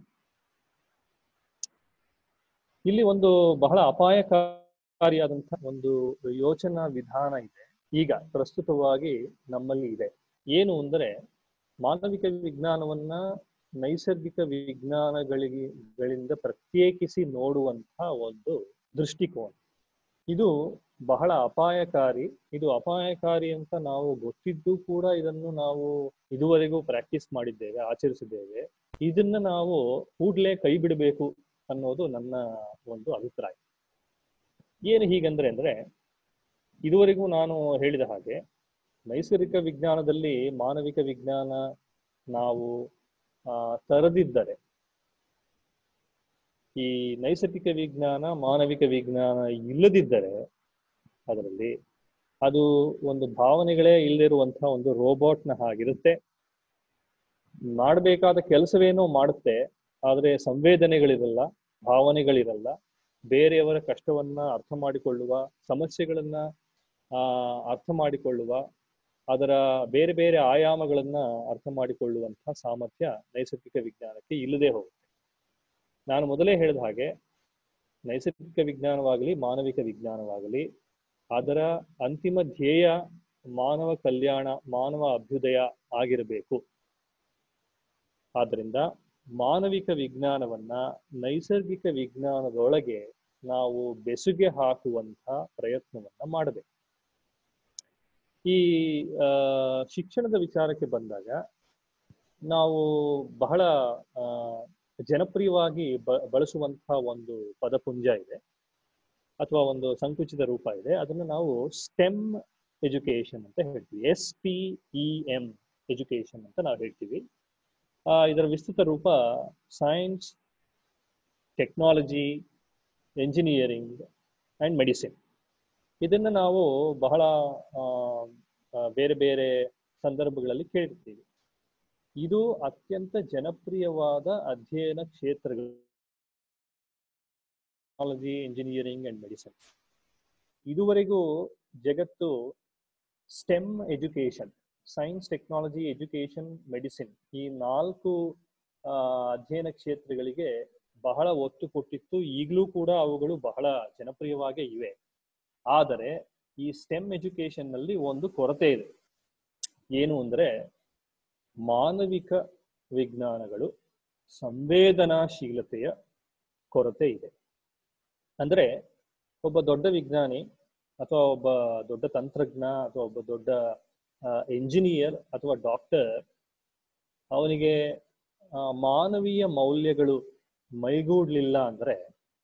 ಇಲ್ಲಿ ಒಂದು ಬಹಳ ಅಪಾಯಕಾರಿಯಾದಂತಹ ಒಂದು ಯೋಚನಾ ವಿಧಾನ ಇದೆ ಈಗ ಪ್ರಸ್ತುತವಾಗಿ ನಮ್ಮಲ್ಲಿ ಇದೆ ಏನು ಅಂದರೆ ಮಾನವಿಕ ವಿಜ್ಞಾನವನ್ನ ನೈಸರ್ಗಿಕ ವಿಜ್ಞಾನಗಳಿಗೆ ಗಳಿಂದ ಪ್ರತ್ಯೇಕಿಸಿ ನೋಡುವಂತಹ ಒಂದು ದೃಷ್ಟಿಕೋನ ಇದು ಬಹಳ ಅಪಾಯಕಾರಿ ಇದು ಅಪಾಯಕಾರಿ ಅಂತ ನಾವು ಗೊತ್ತಿದ್ದು ಕೂಡ ಇದನ್ನು ನಾವು ಇದುವರೆಗೂ ಪ್ರಾಕ್ಟೀಸ್ ಮಾಡಿದ್ದೇವೆ ಆಚರಿಸಿದ್ದೇವೆ ಇದನ್ನ ನಾವು ಕೂಡ್ಲೇ ಕೈ ಬಿಡಬೇಕು ಅನ್ನೋದು ನನ್ನ ಒಂದು ಅಭಿಪ್ರಾಯ ಏನು ಹೀಗಂದ್ರೆ ಅಂದ್ರೆ ಇದುವರೆಗೂ ನಾನು ಹೇಳಿದ ಹಾಗೆ ನೈಸರ್ಗಿಕ ವಿಜ್ಞಾನದಲ್ಲಿ ಮಾನವಿಕ ವಿಜ್ಞಾನ ನಾವು ಆ ತರದಿದ್ದರೆ ಈ ನೈಸರ್ಗಿಕ ವಿಜ್ಞಾನ ಮಾನವಿಕ ವಿಜ್ಞಾನ ಇಲ್ಲದಿದ್ದರೆ ಅದರಲ್ಲಿ ಅದು ಒಂದು ಭಾವನೆಗಳೇ ಇಲ್ಲದಿರುವಂತಹ ಒಂದು ರೋಬೋಟ್ನ ಹಾಗಿರುತ್ತೆ ಮಾಡಬೇಕಾದ ಕೆಲಸವೇನೋ ಮಾಡುತ್ತೆ ಆದರೆ ಸಂವೇದನೆಗಳಿರಲ್ಲ ಭಾವನೆಗಳಿರಲ್ಲ ಬೇರೆಯವರ ಕಷ್ಟವನ್ನ ಅರ್ಥ ಮಾಡಿಕೊಳ್ಳುವ ಸಮಸ್ಯೆಗಳನ್ನ ಆ ಅರ್ಥ ಮಾಡಿಕೊಳ್ಳುವ ಅದರ ಬೇರೆ ಬೇರೆ ಆಯಾಮಗಳನ್ನ ಅರ್ಥ ಮಾಡಿಕೊಳ್ಳುವಂತಹ ಸಾಮರ್ಥ್ಯ ನೈಸರ್ಗಿಕ ವಿಜ್ಞಾನಕ್ಕೆ ಇಲ್ಲದೆ ಹೋಗುತ್ತೆ ನಾನು ಮೊದಲೇ ಹೇಳಿದ ಹಾಗೆ ನೈಸರ್ಗಿಕ ವಿಜ್ಞಾನವಾಗಲಿ ಮಾನವಿಕ ವಿಜ್ಞಾನವಾಗಲಿ ಅದರ ಅಂತಿಮ ಧ್ಯೇಯ ಮಾನವ ಕಲ್ಯಾಣ ಮಾನವ ಅಭ್ಯುದಯ ಆಗಿರಬೇಕು ಆದ್ದರಿಂದ ಮಾನವಿಕ ವಿಜ್ಞಾನವನ್ನ ನೈಸರ್ಗಿಕ ವಿಜ್ಞಾನದೊಳಗೆ ನಾವು ಬೆಸುಗೆ ಹಾಕುವಂತಹ ಪ್ರಯತ್ನವನ್ನ ಮಾಡಬೇಕು ಈ ಆ ಶಿಕ್ಷಣದ ವಿಚಾರಕ್ಕೆ ಬಂದಾಗ ನಾವು ಬಹಳ ಆ ಜನಪ್ರಿಯವಾಗಿ ಬ ಬಳಸುವಂತಹ ಒಂದು ಪದಪುಂಜ ಇದೆ ಅಥವಾ ಒಂದು ಸಂಕುಚಿತ ರೂಪ ಇದೆ ಅದನ್ನು ನಾವು ಸ್ಟೆಮ್ ಎಜುಕೇಶನ್ ಅಂತ ಹೇಳ್ತೀವಿ S T E M education ಅಂತ ನಾವು ಹೇಳ್ತೀವಿ ಆ ಇದರ ವಿಸ್ತೃತ ರೂಪ science technology engineering and medicine ಇದನ್ನ ನಾವು ಬಹಳ ಬೇರೆ ಬೇರೆ ಸಂದರ್ಭಗಳಲ್ಲಿ ಕೇಳಿರ್ತೀವಿ ಇದು ಅತ್ಯಂತ ಜನಪ್ರಿಯವಾದ ಅಧ್ಯಯನ ಕ್ಷೇತ್ರಗಳು ಟೆಕ್ನಾಲಜಿ ಇಂಜಿನಿಯರಿಂಗ್ ಅಂಡ್ ಮೆಡಿಸಿನ್ ಇದುವರೆಗೂ ಜಗತ್ತು STEM education science technology education medicine ಈ ನಾಲ್ಕು ಅಧ್ಯಯನ ಕ್ಷೇತ್ರಗಳಿಗೆ ಬಹಳ ಒತ್ತು ಕೊಟ್ಟಿತ್ತು ಈಗಲೂ ಕೂಡ ಅವುಗಳು ಬಹಳ ಜನಪ್ರಿಯವಾಗೇ ಇವೆ ಆದರೆ ಈ ಸ್ಟೆಮ್ ಎಜುಕೇಶನ್ ನಲ್ಲಿ ಒಂದು ಕೊರತೆ ಇದೆ ಏನು ಅಂದ್ರೆ ಮಾನವಿಕ ವಿಜ್ಞಾನಗಳು ಸಂವೇದನಾಶೀಲತೆಯ ಕೊರತೆ ಇದೆ ಅಂದ್ರೆ ಒಬ್ಬ ದೊಡ್ಡ ವಿಜ್ಞಾನಿ ಅಥವಾ ಒಬ್ಬ ದೊಡ್ಡ ತಂತ್ರಜ್ಞ ಅಥವಾ ಒಬ್ಬ ದೊಡ್ಡ ಎಂಜಿನಿಯರ್ ಅಥವಾ ಡಾಕ್ಟರ್ ಅವನಿಗೆ ಮಾನವೀಯ ಮೌಲ್ಯಗಳು ಮೈಗೂಡ್ಲಿಲ್ಲ ಅಂದ್ರೆ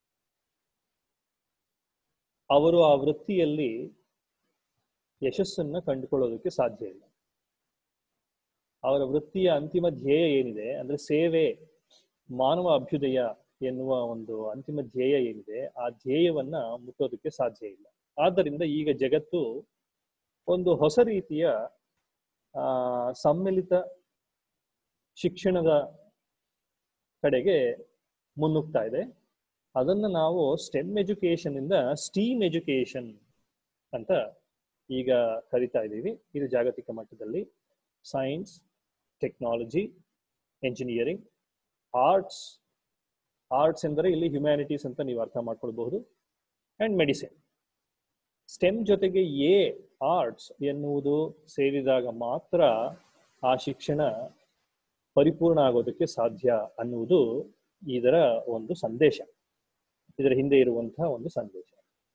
ಅವರು ಆ ವೃತ್ತಿಯಲ್ಲಿ ಯಶಸ್ಸನ್ನ ಕಂಡುಕೊಳ್ಳೋದಕ್ಕೆ ಸಾಧ್ಯ ಇಲ್ಲ ಅವರ ವೃತ್ತಿಯ ಅಂತಿಮ ಧ್ಯೇಯ ಏನಿದೆ ಅಂದ್ರೆ ಸೇವೆ ಮಾನವ ಅಭ್ಯುದಯ ಎನ್ನುವ ಒಂದು ಅಂತಿಮ ಧ್ಯೇಯ ಏನಿದೆ ಆ ಧ್ಯೇಯವನ್ನ ಮುಟ್ಟೋದಕ್ಕೆ ಸಾಧ್ಯ ಇಲ್ಲ ಆದ್ದರಿಂದ ಈಗ ಜಗತ್ತು ಒಂದು ಹೊಸ ರೀತಿಯ ಆ ಸಮ್ಮಿಲಿತ ಶಿಕ್ಷಣದ ಕಡೆಗೆ ಮುನ್ನುಗ್ತಾ ಇದೆ ಅದನ್ನ ನಾವು ಸ್ಟೆಮ್ ಎಜುಕೇಶನ್ ಇಂದ ಸ್ಟೀಮ್ ಎಜುಕೇಶನ್ ಅಂತ ಈಗ ಕರಿತಾ ಇದ್ದೀವಿ ಇದು ಜಾಗತಿಕ ಮಟ್ಟದಲ್ಲಿ science technology engineering arts arts ಎಂದರೆ ಇಲ್ಲಿ ಹ್ಯುಮ್ಯಾನಿಟೀಸ್ ಅಂತ ನೀವು ಅರ್ಥ ಮಾಡ್ಕೊಳ್ಬಹುದು ಅಂಡ್ ಮೆಡಿಸಿನ್ ಸ್ಟೆಮ್ ಜೊತೆಗೆ ಎ ಆರ್ಟ್ಸ್ ಎನ್ನುವುದು ಸೇರಿದಾಗ ಮಾತ್ರ ಆ ಶಿಕ್ಷಣ ಪರಿಪೂರ್ಣ ಆಗೋದಕ್ಕೆ ಸಾಧ್ಯ ಅನ್ನುವುದು ಇದರ ಒಂದು ಸಂದೇಶ ಇದರ ಹಿಂದೆ ಇರುವಂತಹ ಒಂದು ಸಂದೇಶ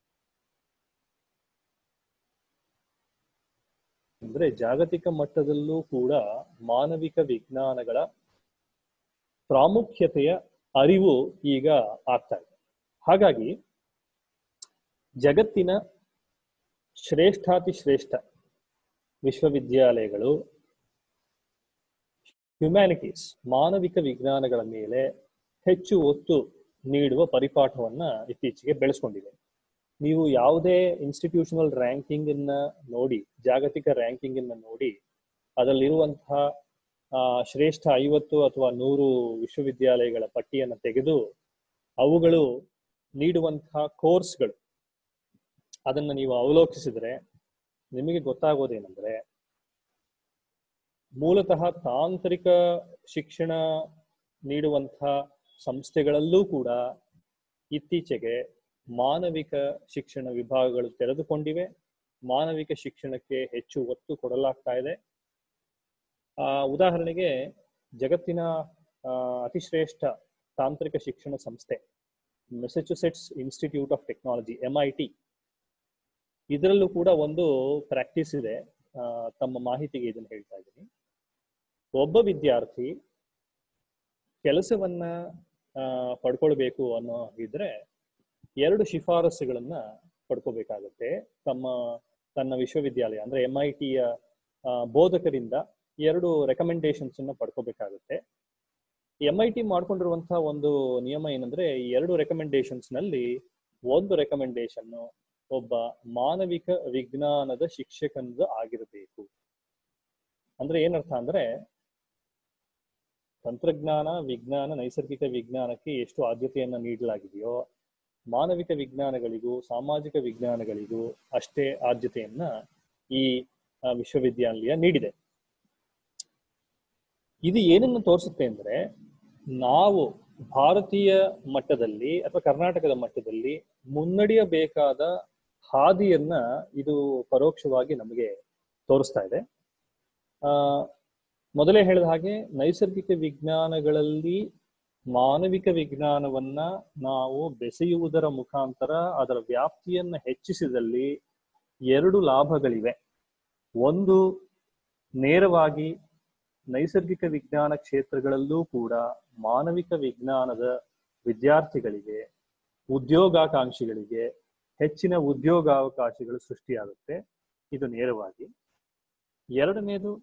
ಅಂದ್ರೆ ಜಾಗತಿಕ ಮಟ್ಟದಲ್ಲೂ ಕೂಡ ಮಾನವಿಕ ವಿಜ್ಞಾನಗಳ ಪ್ರಾಮುಖ್ಯತೆಯ ಅರಿವು ಈಗ ಆಗ್ತಾ ಇದೆ ಹಾಗಾಗಿ ಜಗತ್ತಿನ ಶ್ರೇಷ್ಠಾತಿ ಶ್ರೇಷ್ಠ ವಿಶ್ವವಿದ್ಯಾಲಯಗಳು ಹ್ಯುಮ್ಯಾನಿಟೀಸ್ ಮಾನವಿಕ ವಿಜ್ಞಾನಗಳ ಮೇಲೆ ಹೆಚ್ಚು ಒತ್ತು ನೀಡುವ ಪರಿಪಾಠವನ್ನ ಇತ್ತೀಚೆಗೆ ಬೆಳೆಸ್ಕೊಂಡಿದೆ ನೀವು ಯಾವುದೇ ಇನ್ಸ್ಟಿಟ್ಯೂಷನಲ್ ರ್ಯಾಂಕಿಂಗ್ ಅನ್ನ ನೋಡಿ ಜಾಗತಿಕ ರ್ಯಾಂಕಿಂಗ್ ಅನ್ನ ನೋಡಿ ಅದರಲ್ಲಿರುವಂತಹ ಶ್ರೇಷ್ಠ ಐವತ್ತು ಅಥವಾ ನೂರು ವಿಶ್ವವಿದ್ಯಾಲಯಗಳ ಪಟ್ಟಿಯನ್ನು ತೆಗೆದು ಅವುಗಳು ನೀಡುವಂತಹ ಕೋರ್ಸ್ಗಳು ಅದನ್ನ ನೀವು ಅವಲೋಕಿಸಿದ್ರೆ ನಿಮಗೆ ಗೊತ್ತಾಗೋದೇನೆಂದ್ರೆ ಮೂಲತಃ ತಾಂತ್ರಿಕ ಶಿಕ್ಷಣ ನೀಡುವಂತಹ ಸಂಸ್ಥೆಗಳಲ್ಲೂ ಕೂಡ ಇತ್ತೀಚೆಗೆ ಮಾನವಿಕ ಶಿಕ್ಷಣ ವಿಭಾಗಗಳು ತೆರೆದುಕೊಂಡಿವೆ ಮಾನವಿಕ ಶಿಕ್ಷಣಕ್ಕೆ ಹೆಚ್ಚು ಒತ್ತು ಕೊಡಲಾಗ್ತಾ ಇದೆ ಆ ಉದಾಹರಣೆಗೆ ಜಗತ್ತಿನ ಆ, ಅತಿಶ್ರೇಷ್ಠ ತಾಂತ್ರಿಕ ಶಿಕ್ಷಣ ಸಂಸ್ಥೆ Massachusetts Institute of Technology M I T ಇದರಲ್ಲೂ ಕೂಡ ಒಂದು ಪ್ರಾಕ್ಟೀಸ್ ಇದೆ ಆ, ತಮ್ಮ ಮಾಹಿತಿಗೆ ಇದನ್ನು ಹೇಳ್ತಾ ಇದ್ದೀನಿ ಒಬ್ಬ ವಿದ್ಯಾರ್ಥಿ ಕೆಲಸವನ್ನ ಆ, ಪಡ್ಕೊಳ್ಬೇಕು ಅನ್ನೋ ಇದ್ರೆ ಎರಡು ಶಿಫಾರಸುಗಳನ್ನ ಪಡ್ಕೋಬೇಕಾಗತ್ತೆ ತಮ್ಮ ತನ್ನ ವಿಶ್ವವಿದ್ಯಾಲಯ ಅಂದ್ರೆ ಎಂ ಐ ಟಿಯ ಬೋಧಕರಿಂದ ಎರಡು ರೆಕಮೆಂಡೇಶನ್ಸ್ ಅನ್ನ ಪಡ್ಕೋಬೇಕಾಗುತ್ತೆ ಎಂ ಐ ಟಿ ಮಾಡ್ಕೊಂಡಿರುವಂತಹ ಒಂದು ನಿಯಮ ಏನಂದ್ರೆ ಈ ಎರಡು ರೆಕಮೆಂಡೇಶನ್ಸ್ ನಲ್ಲಿ ಒಂದು ರೆಕಮೆಂಡೇಶನ್ ಒಬ್ಬ ಮಾನವಿಕ ವಿಜ್ಞಾನದ ಶಿಕ್ಷಕನದು ಆಗಿರಬೇಕು ಅಂದ್ರೆ ಏನರ್ಥ ಅಂದ್ರೆ ತಂತ್ರಜ್ಞಾನ ವಿಜ್ಞಾನ ನೈಸರ್ಗಿಕ ವಿಜ್ಞಾನಕ್ಕೆ ಎಷ್ಟು ಆದ್ಯತೆಯನ್ನ ನೀಡಲಾಗಿದೆಯೋ ಮಾನವಿಕ ವಿಜ್ಞಾನಗಳಿಗೂ ಸಾಮಾಜಿಕ ವಿಜ್ಞಾನಗಳಿಗೂ ಅಷ್ಟೇ ಆದ್ಯತೆಯನ್ನ ಈ ಆ, ವಿಶ್ವವಿದ್ಯಾಲಯ ನೀಡಿದೆ ಇದು ಏನನ್ನು ತೋರಿಸುತ್ತೆ ಅಂದ್ರೆ ನಾವು ಭಾರತೀಯ ಮಟ್ಟದಲ್ಲಿ ಅಥವಾ ಕರ್ನಾಟಕದ ಮಟ್ಟದಲ್ಲಿ ಮುನ್ನಡೆಯಬೇಕಾದ ಹಾದಿಯನ್ನ ಇದು ಪರೋಕ್ಷವಾಗಿ ನಮಗೆ ತೋರಿಸ್ತಾ ಇದೆ ಆ ಮೊದಲೇ ಹೇಳಿದ ಹಾಗೆ ನೈಸರ್ಗಿಕ ವಿಜ್ಞಾನಗಳಲ್ಲಿ ಮಾನವಿಕ ವಿಜ್ಞಾನವನ್ನ ನಾವು ಬೆಸೆಯುವುದರ ಮುಖಾಂತರ ಅದರ ವ್ಯಾಪ್ತಿಯನ್ನ ಹೆಚ್ಚಿಸಿದಲ್ಲಿ ಎರಡು ಲಾಭಗಳಿವೆ ಒಂದು ನೇರವಾಗಿ ನೈಸರ್ಗಿಕ ವಿಜ್ಞಾನ ಕ್ಷೇತ್ರಗಳಲ್ಲೂ ಕೂಡ ಮಾನವಿಕ ವಿಜ್ಞಾನದ ವಿದ್ಯಾರ್ಥಿಗಳಿಗೆ ಉದ್ಯೋಗಾಕಾಂಕ್ಷಿಗಳಿಗೆ ಹೆಚ್ಚಿನ ಉದ್ಯೋಗಾವಕಾಶಗಳು ಸೃಷ್ಟಿಯಾಗುತ್ತೆ ಇದು ನೇರವಾಗಿ ಎರಡನೇದು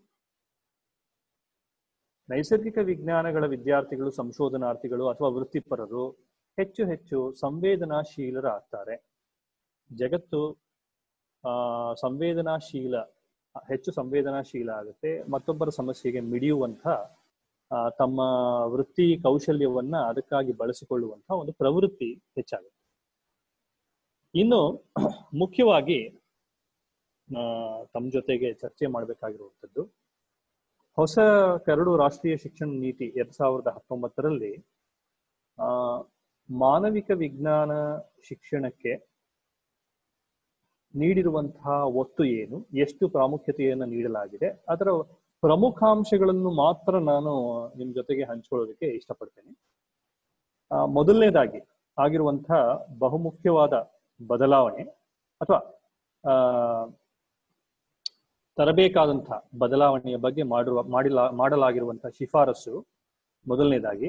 ನೈಸರ್ಗಿಕ ವಿಜ್ಞಾನಗಳ ವಿದ್ಯಾರ್ಥಿಗಳು ಸಂಶೋಧನಾರ್ಥಿಗಳು ಅಥವಾ ವೃತ್ತಿಪರರು ಹೆಚ್ಚು ಹೆಚ್ಚು ಸಂವೇದನಾಶೀಲರಾಗ್ತಾರೆ ಜಗತ್ತು ಆ ಸಂವೇದನಾಶೀಲ ಹೆಚ್ಚು ಸಂವೇದನಾಶೀಲ ಆಗುತ್ತೆ ಮತ್ತೊಬ್ಬರ ಸಮಸ್ಯೆಗೆ ಮಿಡಿಯುವಂತ ಆ, ತಮ್ಮ ವೃತ್ತಿ ಕೌಶಲ್ಯವನ್ನ ಅದಕ್ಕಾಗಿ ಬಳಸಿಕೊಳ್ಳುವಂತ ಒಂದು ಪ್ರವೃತ್ತಿ ಹೆಚ್ಚಾಗುತ್ತೆ ಇನ್ನು ಮುಖ್ಯವಾಗಿ ಆ, ತಮ್ಮ ಜೊತೆಗೆ ಚರ್ಚೆ ಮಾಡಬೇಕಾಗಿರುವಂಥದ್ದು ಹೊಸ ಕರಡು ರಾಷ್ಟ್ರೀಯ ಶಿಕ್ಷಣ ನೀತಿ ಎರಡ್ ಸಾವಿರದ ಹತ್ತೊಂಬತ್ತರಲ್ಲಿ ಆ ಮಾನವಿಕ ವಿಜ್ಞಾನ ಶಿಕ್ಷಣಕ್ಕೆ ನೀಡಿರುವಂತಹ ಒತ್ತು ಏನು ಎಷ್ಟು ಪ್ರಾಮುಖ್ಯತೆಯನ್ನು ನೀಡಲಾಗಿದೆ ಅದರ ಪ್ರಮುಖಾಂಶಗಳನ್ನು ಮಾತ್ರ ನಾನು ನಿಮ್ ಜೊತೆಗೆ ಹಂಚ್ಕೊಳ್ಳೋದಕ್ಕೆ ಇಷ್ಟಪಡ್ತೇನೆ ಆ, ಮೊದಲನೇದಾಗಿ ಆಗಿರುವಂತಹ ಬಹುಮುಖ್ಯವಾದ ಬದಲಾವಣೆ ಅಥವಾ ಆ ತರಬೇಕಾದಂತಹ ಬದಲಾವಣೆಯ ಬಗ್ಗೆ ಮಾಡಿರುವ ಮಾಡಿಲ ಮಾಡಲಾಗಿರುವಂತಹ ಶಿಫಾರಸು ಮೊದಲನೇದಾಗಿ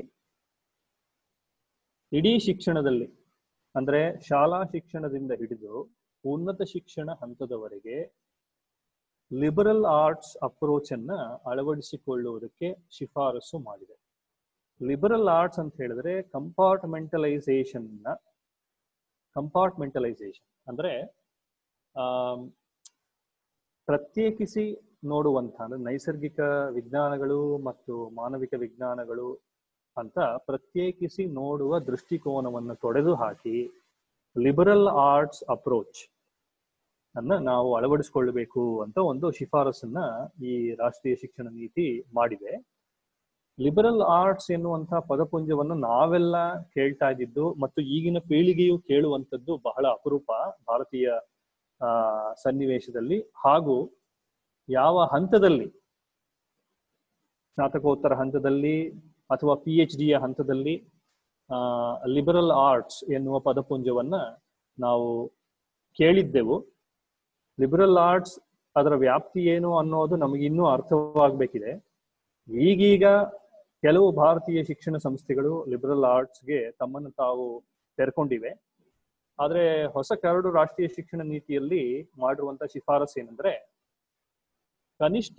ಇಡೀ ಶಿಕ್ಷಣದಲ್ಲಿ ಅಂದ್ರೆ ಶಾಲಾ ಶಿಕ್ಷಣದಿಂದ ಹಿಡಿದು ಉನ್ನತ ಶಿಕ್ಷಣ ಹಂತದವರೆಗೆ ಲಿಬರಲ್ ಆರ್ಟ್ಸ್ ಅಪ್ರೋಚ್ ಅನ್ನ ಅಳವಡಿಸಿಕೊಳ್ಳುವುದಕ್ಕೆ ಶಿಫಾರಸು ಮಾಡಿದೆ ಲಿಬರಲ್ ಆರ್ಟ್ಸ್ ಅಂತ ಹೇಳಿದ್ರೆ ಕಂಪಾರ್ಟ್ಮೆಂಟಲೈಸೇಷನ್ ನ ಕಂಪಾರ್ಟ್ಮೆಂಟಲೈಸೇಷನ್ ಅಂದ್ರೆ ಆಮ್, ಪ್ರತ್ಯೇಕಿಸಿ ನೋಡುವಂತ ಅಂದ್ರೆ ನೈಸರ್ಗಿಕ ವಿಜ್ಞಾನಗಳು ಮತ್ತು ಮಾನವಿಕ ವಿಜ್ಞಾನಗಳು ಅಂತ ಪ್ರತ್ಯೇಕಿಸಿ ನೋಡುವ ದೃಷ್ಟಿಕೋನವನ್ನು ತೊಡೆದು ಹಾಕಿ ಲಿಬರಲ್ ಆರ್ಟ್ಸ್ ಅಪ್ರೋಚ್ ಅನ್ನ ನಾವು ಅಳವಡಿಸಿಕೊಳ್ಳಬೇಕು ಅಂತ ಒಂದು ಶಿಫಾರಸನ್ನ ಈ ರಾಷ್ಟ್ರೀಯ ಶಿಕ್ಷಣ ನೀತಿ ಮಾಡಿದೆ ಲಿಬರಲ್ ಆರ್ಟ್ಸ್ ಎನ್ನುವಂತಹ ಪದಪುಂಜವನ್ನು ನಾವೆಲ್ಲ ಕೇಳ್ತಾ ಇದ್ದಿದ್ದು ಮತ್ತು ಈಗಿನ ಪೀಳಿಗೆಯು ಕೇಳುವಂಥದ್ದು ಬಹಳ ಅಪರೂಪ ಭಾರತೀಯ ಆ ಸನ್ನಿವೇಶದಲ್ಲಿ ಹಾಗೂ ಯಾವ ಹಂತದಲ್ಲಿ ಸ್ನಾತಕೋತ್ತರ ಹಂತದಲ್ಲಿ ಅಥವಾ ಪಿ ಎಚ್ ಡಿಯ ಹಂತದಲ್ಲಿ ಲಿಬರಲ್ ಆರ್ಟ್ಸ್ ಎನ್ನುವ ಪದಪುಂಜವನ್ನ ನಾವು ಕೇಳಿದ್ದೆವು ಲಿಬರಲ್ ಆರ್ಟ್ಸ್ ಅದರ ವ್ಯಾಪ್ತಿ ಏನು ಅನ್ನೋದು ನಮಗೆ ಇನ್ನೂ ಅರ್ಥವಾಗಬೇಕಿದೆ ಈಗೀಗ ಕೆಲವು ಭಾರತೀಯ ಶಿಕ್ಷಣ ಸಂಸ್ಥೆಗಳು ಲಿಬರಲ್ ಆರ್ಟ್ಸ್ಗೆ ತಮ್ಮನ್ನು ತಾವು ತೆರ್ಕೊಂಡಿವೆ ಆದ್ರೆ ಹೊಸ ಕರಡು ರಾಷ್ಟ್ರೀಯ ಶಿಕ್ಷಣ ನೀತಿಯಲ್ಲಿ ಮಾಡಿರುವಂತ ಶಿಫಾರಸು ಏನಂದ್ರೆ ಕನಿಷ್ಠ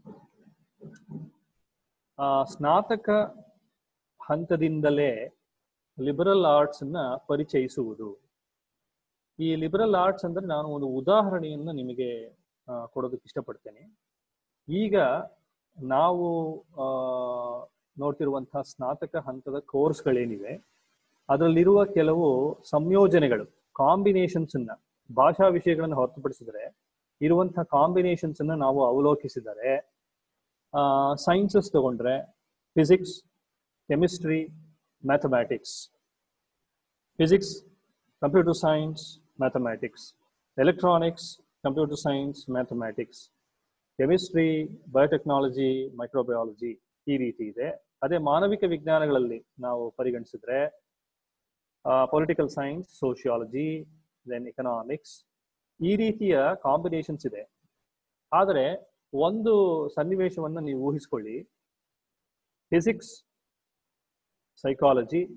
ಆ, ಸ್ನಾತಕ ಹಂತದಿಂದಲೇ ಲಿಬರಲ್ ಆರ್ಟ್ಸ್ ನ ಪರಿಚಯಿಸುವುದು ಈ ಲಿಬರಲ್ ಆರ್ಟ್ಸ್ ಅಂದ್ರೆ ನಾನು ಒಂದು ಉದಾಹರಣೆಯನ್ನ ನಿಮಗೆ ಆ, ಕೊಡೋದಕ್ಕೆ ಇಷ್ಟಪಡ್ತೇನೆ ಈಗ ನಾವು ಆ, ನೋಡ್ತಿರುವಂತಹ ಸ್ನಾತಕ ಹಂತದ ಕೋರ್ಸ್ಗಳೇನಿವೆ ಅದರಲ್ಲಿರುವ ಕೆಲವು ಸಂಯೋಜನೆಗಳು ಕಾಂಬಿನೇಷನ್ಸ್ ಅನ್ನ ಭಾಷಾ ವಿಷಯಗಳನ್ನು ಹೊರತುಪಡಿಸಿದ್ರೆ ಇರುವಂತಹ ಕಾಂಬಿನೇಷನ್ಸ್ ಅನ್ನ ನಾವು ಅವಲೋಕಿಸಿದರೆ ಸೈನ್ಸಸ್ ತಗೊಂಡ್ರೆ physics chemistry mathematics physics computer science mathematics electronics computer science mathematics chemistry biotechnology microbiology ಈ ರೀತಿ ಇದೆ ಅದೇ ಮಾನವಿಕ ವಿಜ್ಞಾನಗಳಲ್ಲಿ ನಾವು ಪರಿಗಣಿಸಿದ್ರೆ political science sociology then economics ಈ ರೀತಿಯ ಕಾಂಬಿನೇಷನ್ಸ್ ಇದೆ ಆದರೆ ಒಂದು ಸನ್ನಿವೇಶವನ್ನ ನೀವು ಊಹಿಸ್ಕೊಳ್ಳಿ physics psychology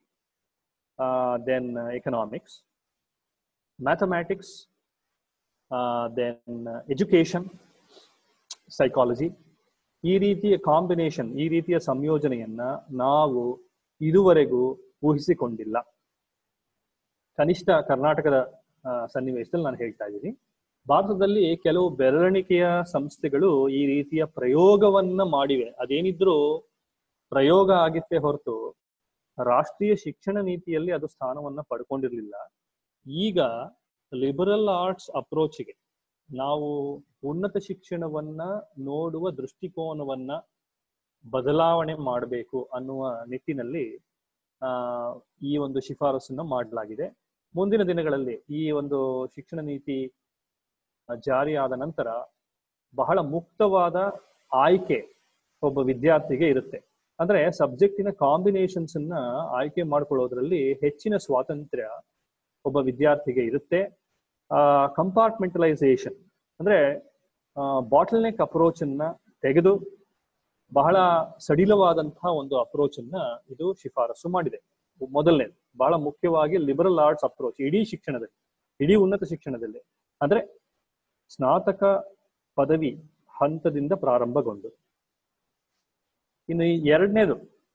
then economics mathematics then education psychology ಈ ರೀತಿಯ ಕಾಂಬಿನೇಷನ್ ಈ ರೀತಿಯ ಸಂಯೋಜನೆಯನ್ನ ನಾವು ಇದುವರೆಗೂ ಊಹಿಸಿಕೊಂಡಿಲ್ಲ ಕನಿಷ್ಠ ಕರ್ನಾಟಕದ ಆ, ಸನ್ನಿವೇಶದಲ್ಲಿ ನಾನು ಹೇಳ್ತಾ ಇದ್ದೀನಿ ಭಾರತದಲ್ಲಿ ಕೆಲವು ಬೆರಳಿಕೆಯ ಸಂಸ್ಥೆಗಳು ಈ ರೀತಿಯ ಪ್ರಯೋಗವನ್ನ ಮಾಡಿವೆ ಅದೇನಿದ್ರು ಪ್ರಯೋಗ ಆಗಿತ್ತೇ ಹೊರತು ರಾಷ್ಟ್ರೀಯ ಶಿಕ್ಷಣ ನೀತಿಯಲ್ಲಿ ಅದು ಸ್ಥಾನವನ್ನ ಪಡ್ಕೊಂಡಿರ್ಲಿಲ್ಲ ಈಗ ಲಿಬರಲ್ ಆರ್ಟ್ಸ್ ಅಪ್ರೋಚಿಗೆ ನಾವು ಉನ್ನತ ಶಿಕ್ಷಣವನ್ನ ನೋಡುವ ದೃಷ್ಟಿಕೋನವನ್ನ ಬದಲಾವಣೆ ಮಾಡಬೇಕು ಅನ್ನುವ ನಿಟ್ಟಿನಲ್ಲಿ ಆ ಈ ಒಂದು ಶಿಫಾರಸನ್ನ ಮಾಡಲಾಗಿದೆ ಮುಂದಿನ ದಿನಗಳಲ್ಲಿ ಈ ಒಂದು ಶಿಕ್ಷಣ ನೀತಿ ಜಾರಿಯಾದ ನಂತರ ಬಹಳ ಮುಕ್ತವಾದ ಆಯ್ಕೆ ಒಬ್ಬ ವಿದ್ಯಾರ್ಥಿಗೆ ಇರುತ್ತೆ ಅಂದ್ರೆ ಸಬ್ಜೆಕ್ಟಿನ ಕಾಂಬಿನೇಷನ್ಸ್ ಅನ್ನ ಆಯ್ಕೆ ಮಾಡ್ಕೊಳ್ಳೋದ್ರಲ್ಲಿ ಹೆಚ್ಚಿನ ಸ್ವಾತಂತ್ರ್ಯ ಒಬ್ಬ ವಿದ್ಯಾರ್ಥಿಗೆ ಇರುತ್ತೆ ಕಂಪಾರ್ಟ್ಮೆಂಟಲೈಸೇಷನ್ ಅಂದ್ರೆ ಬಾಟಲ್ ನೆಕ್ ಅಪ್ರೋಚ್ ಅನ್ನ ತೆಗೆದು ಬಹಳ ಸಡಿಲವಾದಂತಹ ಒಂದು ಅಪ್ರೋಚ್ ಅನ್ನ ಇದು ಶಿಫಾರಸು ಮಾಡಿದೆ ಮೊದಲನೇ ಬಹಳ ಮುಖ್ಯವಾಗಿ ಲಿಬರಲ್ ಆರ್ಟ್ಸ್ ಅಪ್ರೋಚ್ ಇಡೀ ಶಿಕ್ಷಣದಲ್ಲಿ ಇಡೀ ಉನ್ನತ ಶಿಕ್ಷಣದಲ್ಲಿ ಅಂದ್ರೆ ಸ್ನಾತಕ ಪದವಿ ಹಂತದಿಂದ ಪ್ರಾರಂಭಗೊಂಡು ಇನ್ನು ಈ ಎರಡನೇದು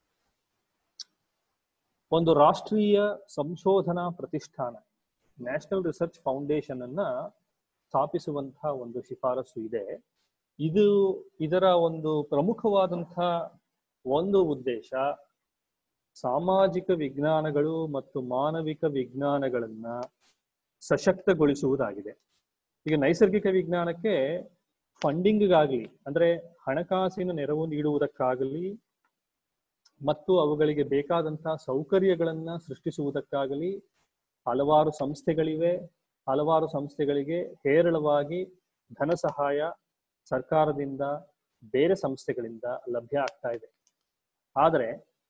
ಒಂದು ರಾಷ್ಟ್ರೀಯ ಸಂಶೋಧನಾ ಪ್ರತಿಷ್ಠಾನ ನ್ಯಾಷನಲ್ ರಿಸರ್ಚ್ ಫೌಂಡೇಶನ್ ಅನ್ನ ಸ್ಥಾಪಿಸುವಂತಹ ಒಂದು ಶಿಫಾರಸು ಇದೆ ಇದು ಇದರ ಒಂದು ಪ್ರಮುಖವಾದಂತಹ ಒಂದು ಉದ್ದೇಶ ಸಾಮಾಜಿಕ ವಿಜ್ಞಾನಗಳು ಮತ್ತು ಮಾನವಿಕ ವಿಜ್ಞಾನಗಳನ್ನ ಸಶಕ್ತಗೊಳಿಸುವುದಾಗಿದೆ ಈಗ ನೈಸರ್ಗಿಕ ವಿಜ್ಞಾನಕ್ಕೆ ಫಂಡಿಂಗ್ಗಾಗ್ಲಿ ಅಂದ್ರೆ ಹಣಕಾಸಿನ ನೆರವು ನೀಡುವುದಕ್ಕಾಗಲಿ ಮತ್ತು ಅವುಗಳಿಗೆ ಬೇಕಾದಂತಹ ಸೌಕರ್ಯಗಳನ್ನ ಸೃಷ್ಟಿಸುವುದಕ್ಕಾಗಲಿ ಹಲವಾರು ಸಂಸ್ಥೆಗಳಿವೆ ಹಲವಾರು ಸಂಸ್ಥೆಗಳಿಗೆ ಹೇರಳವಾಗಿ ಧನ ಸಹಾಯ ಸರ್ಕಾರದಿಂದ ಬೇರೆ ಸಂಸ್ಥೆಗಳಿಂದ ಲಭ್ಯ ಆಗ್ತಾ ಇದೆ ಆದರೆ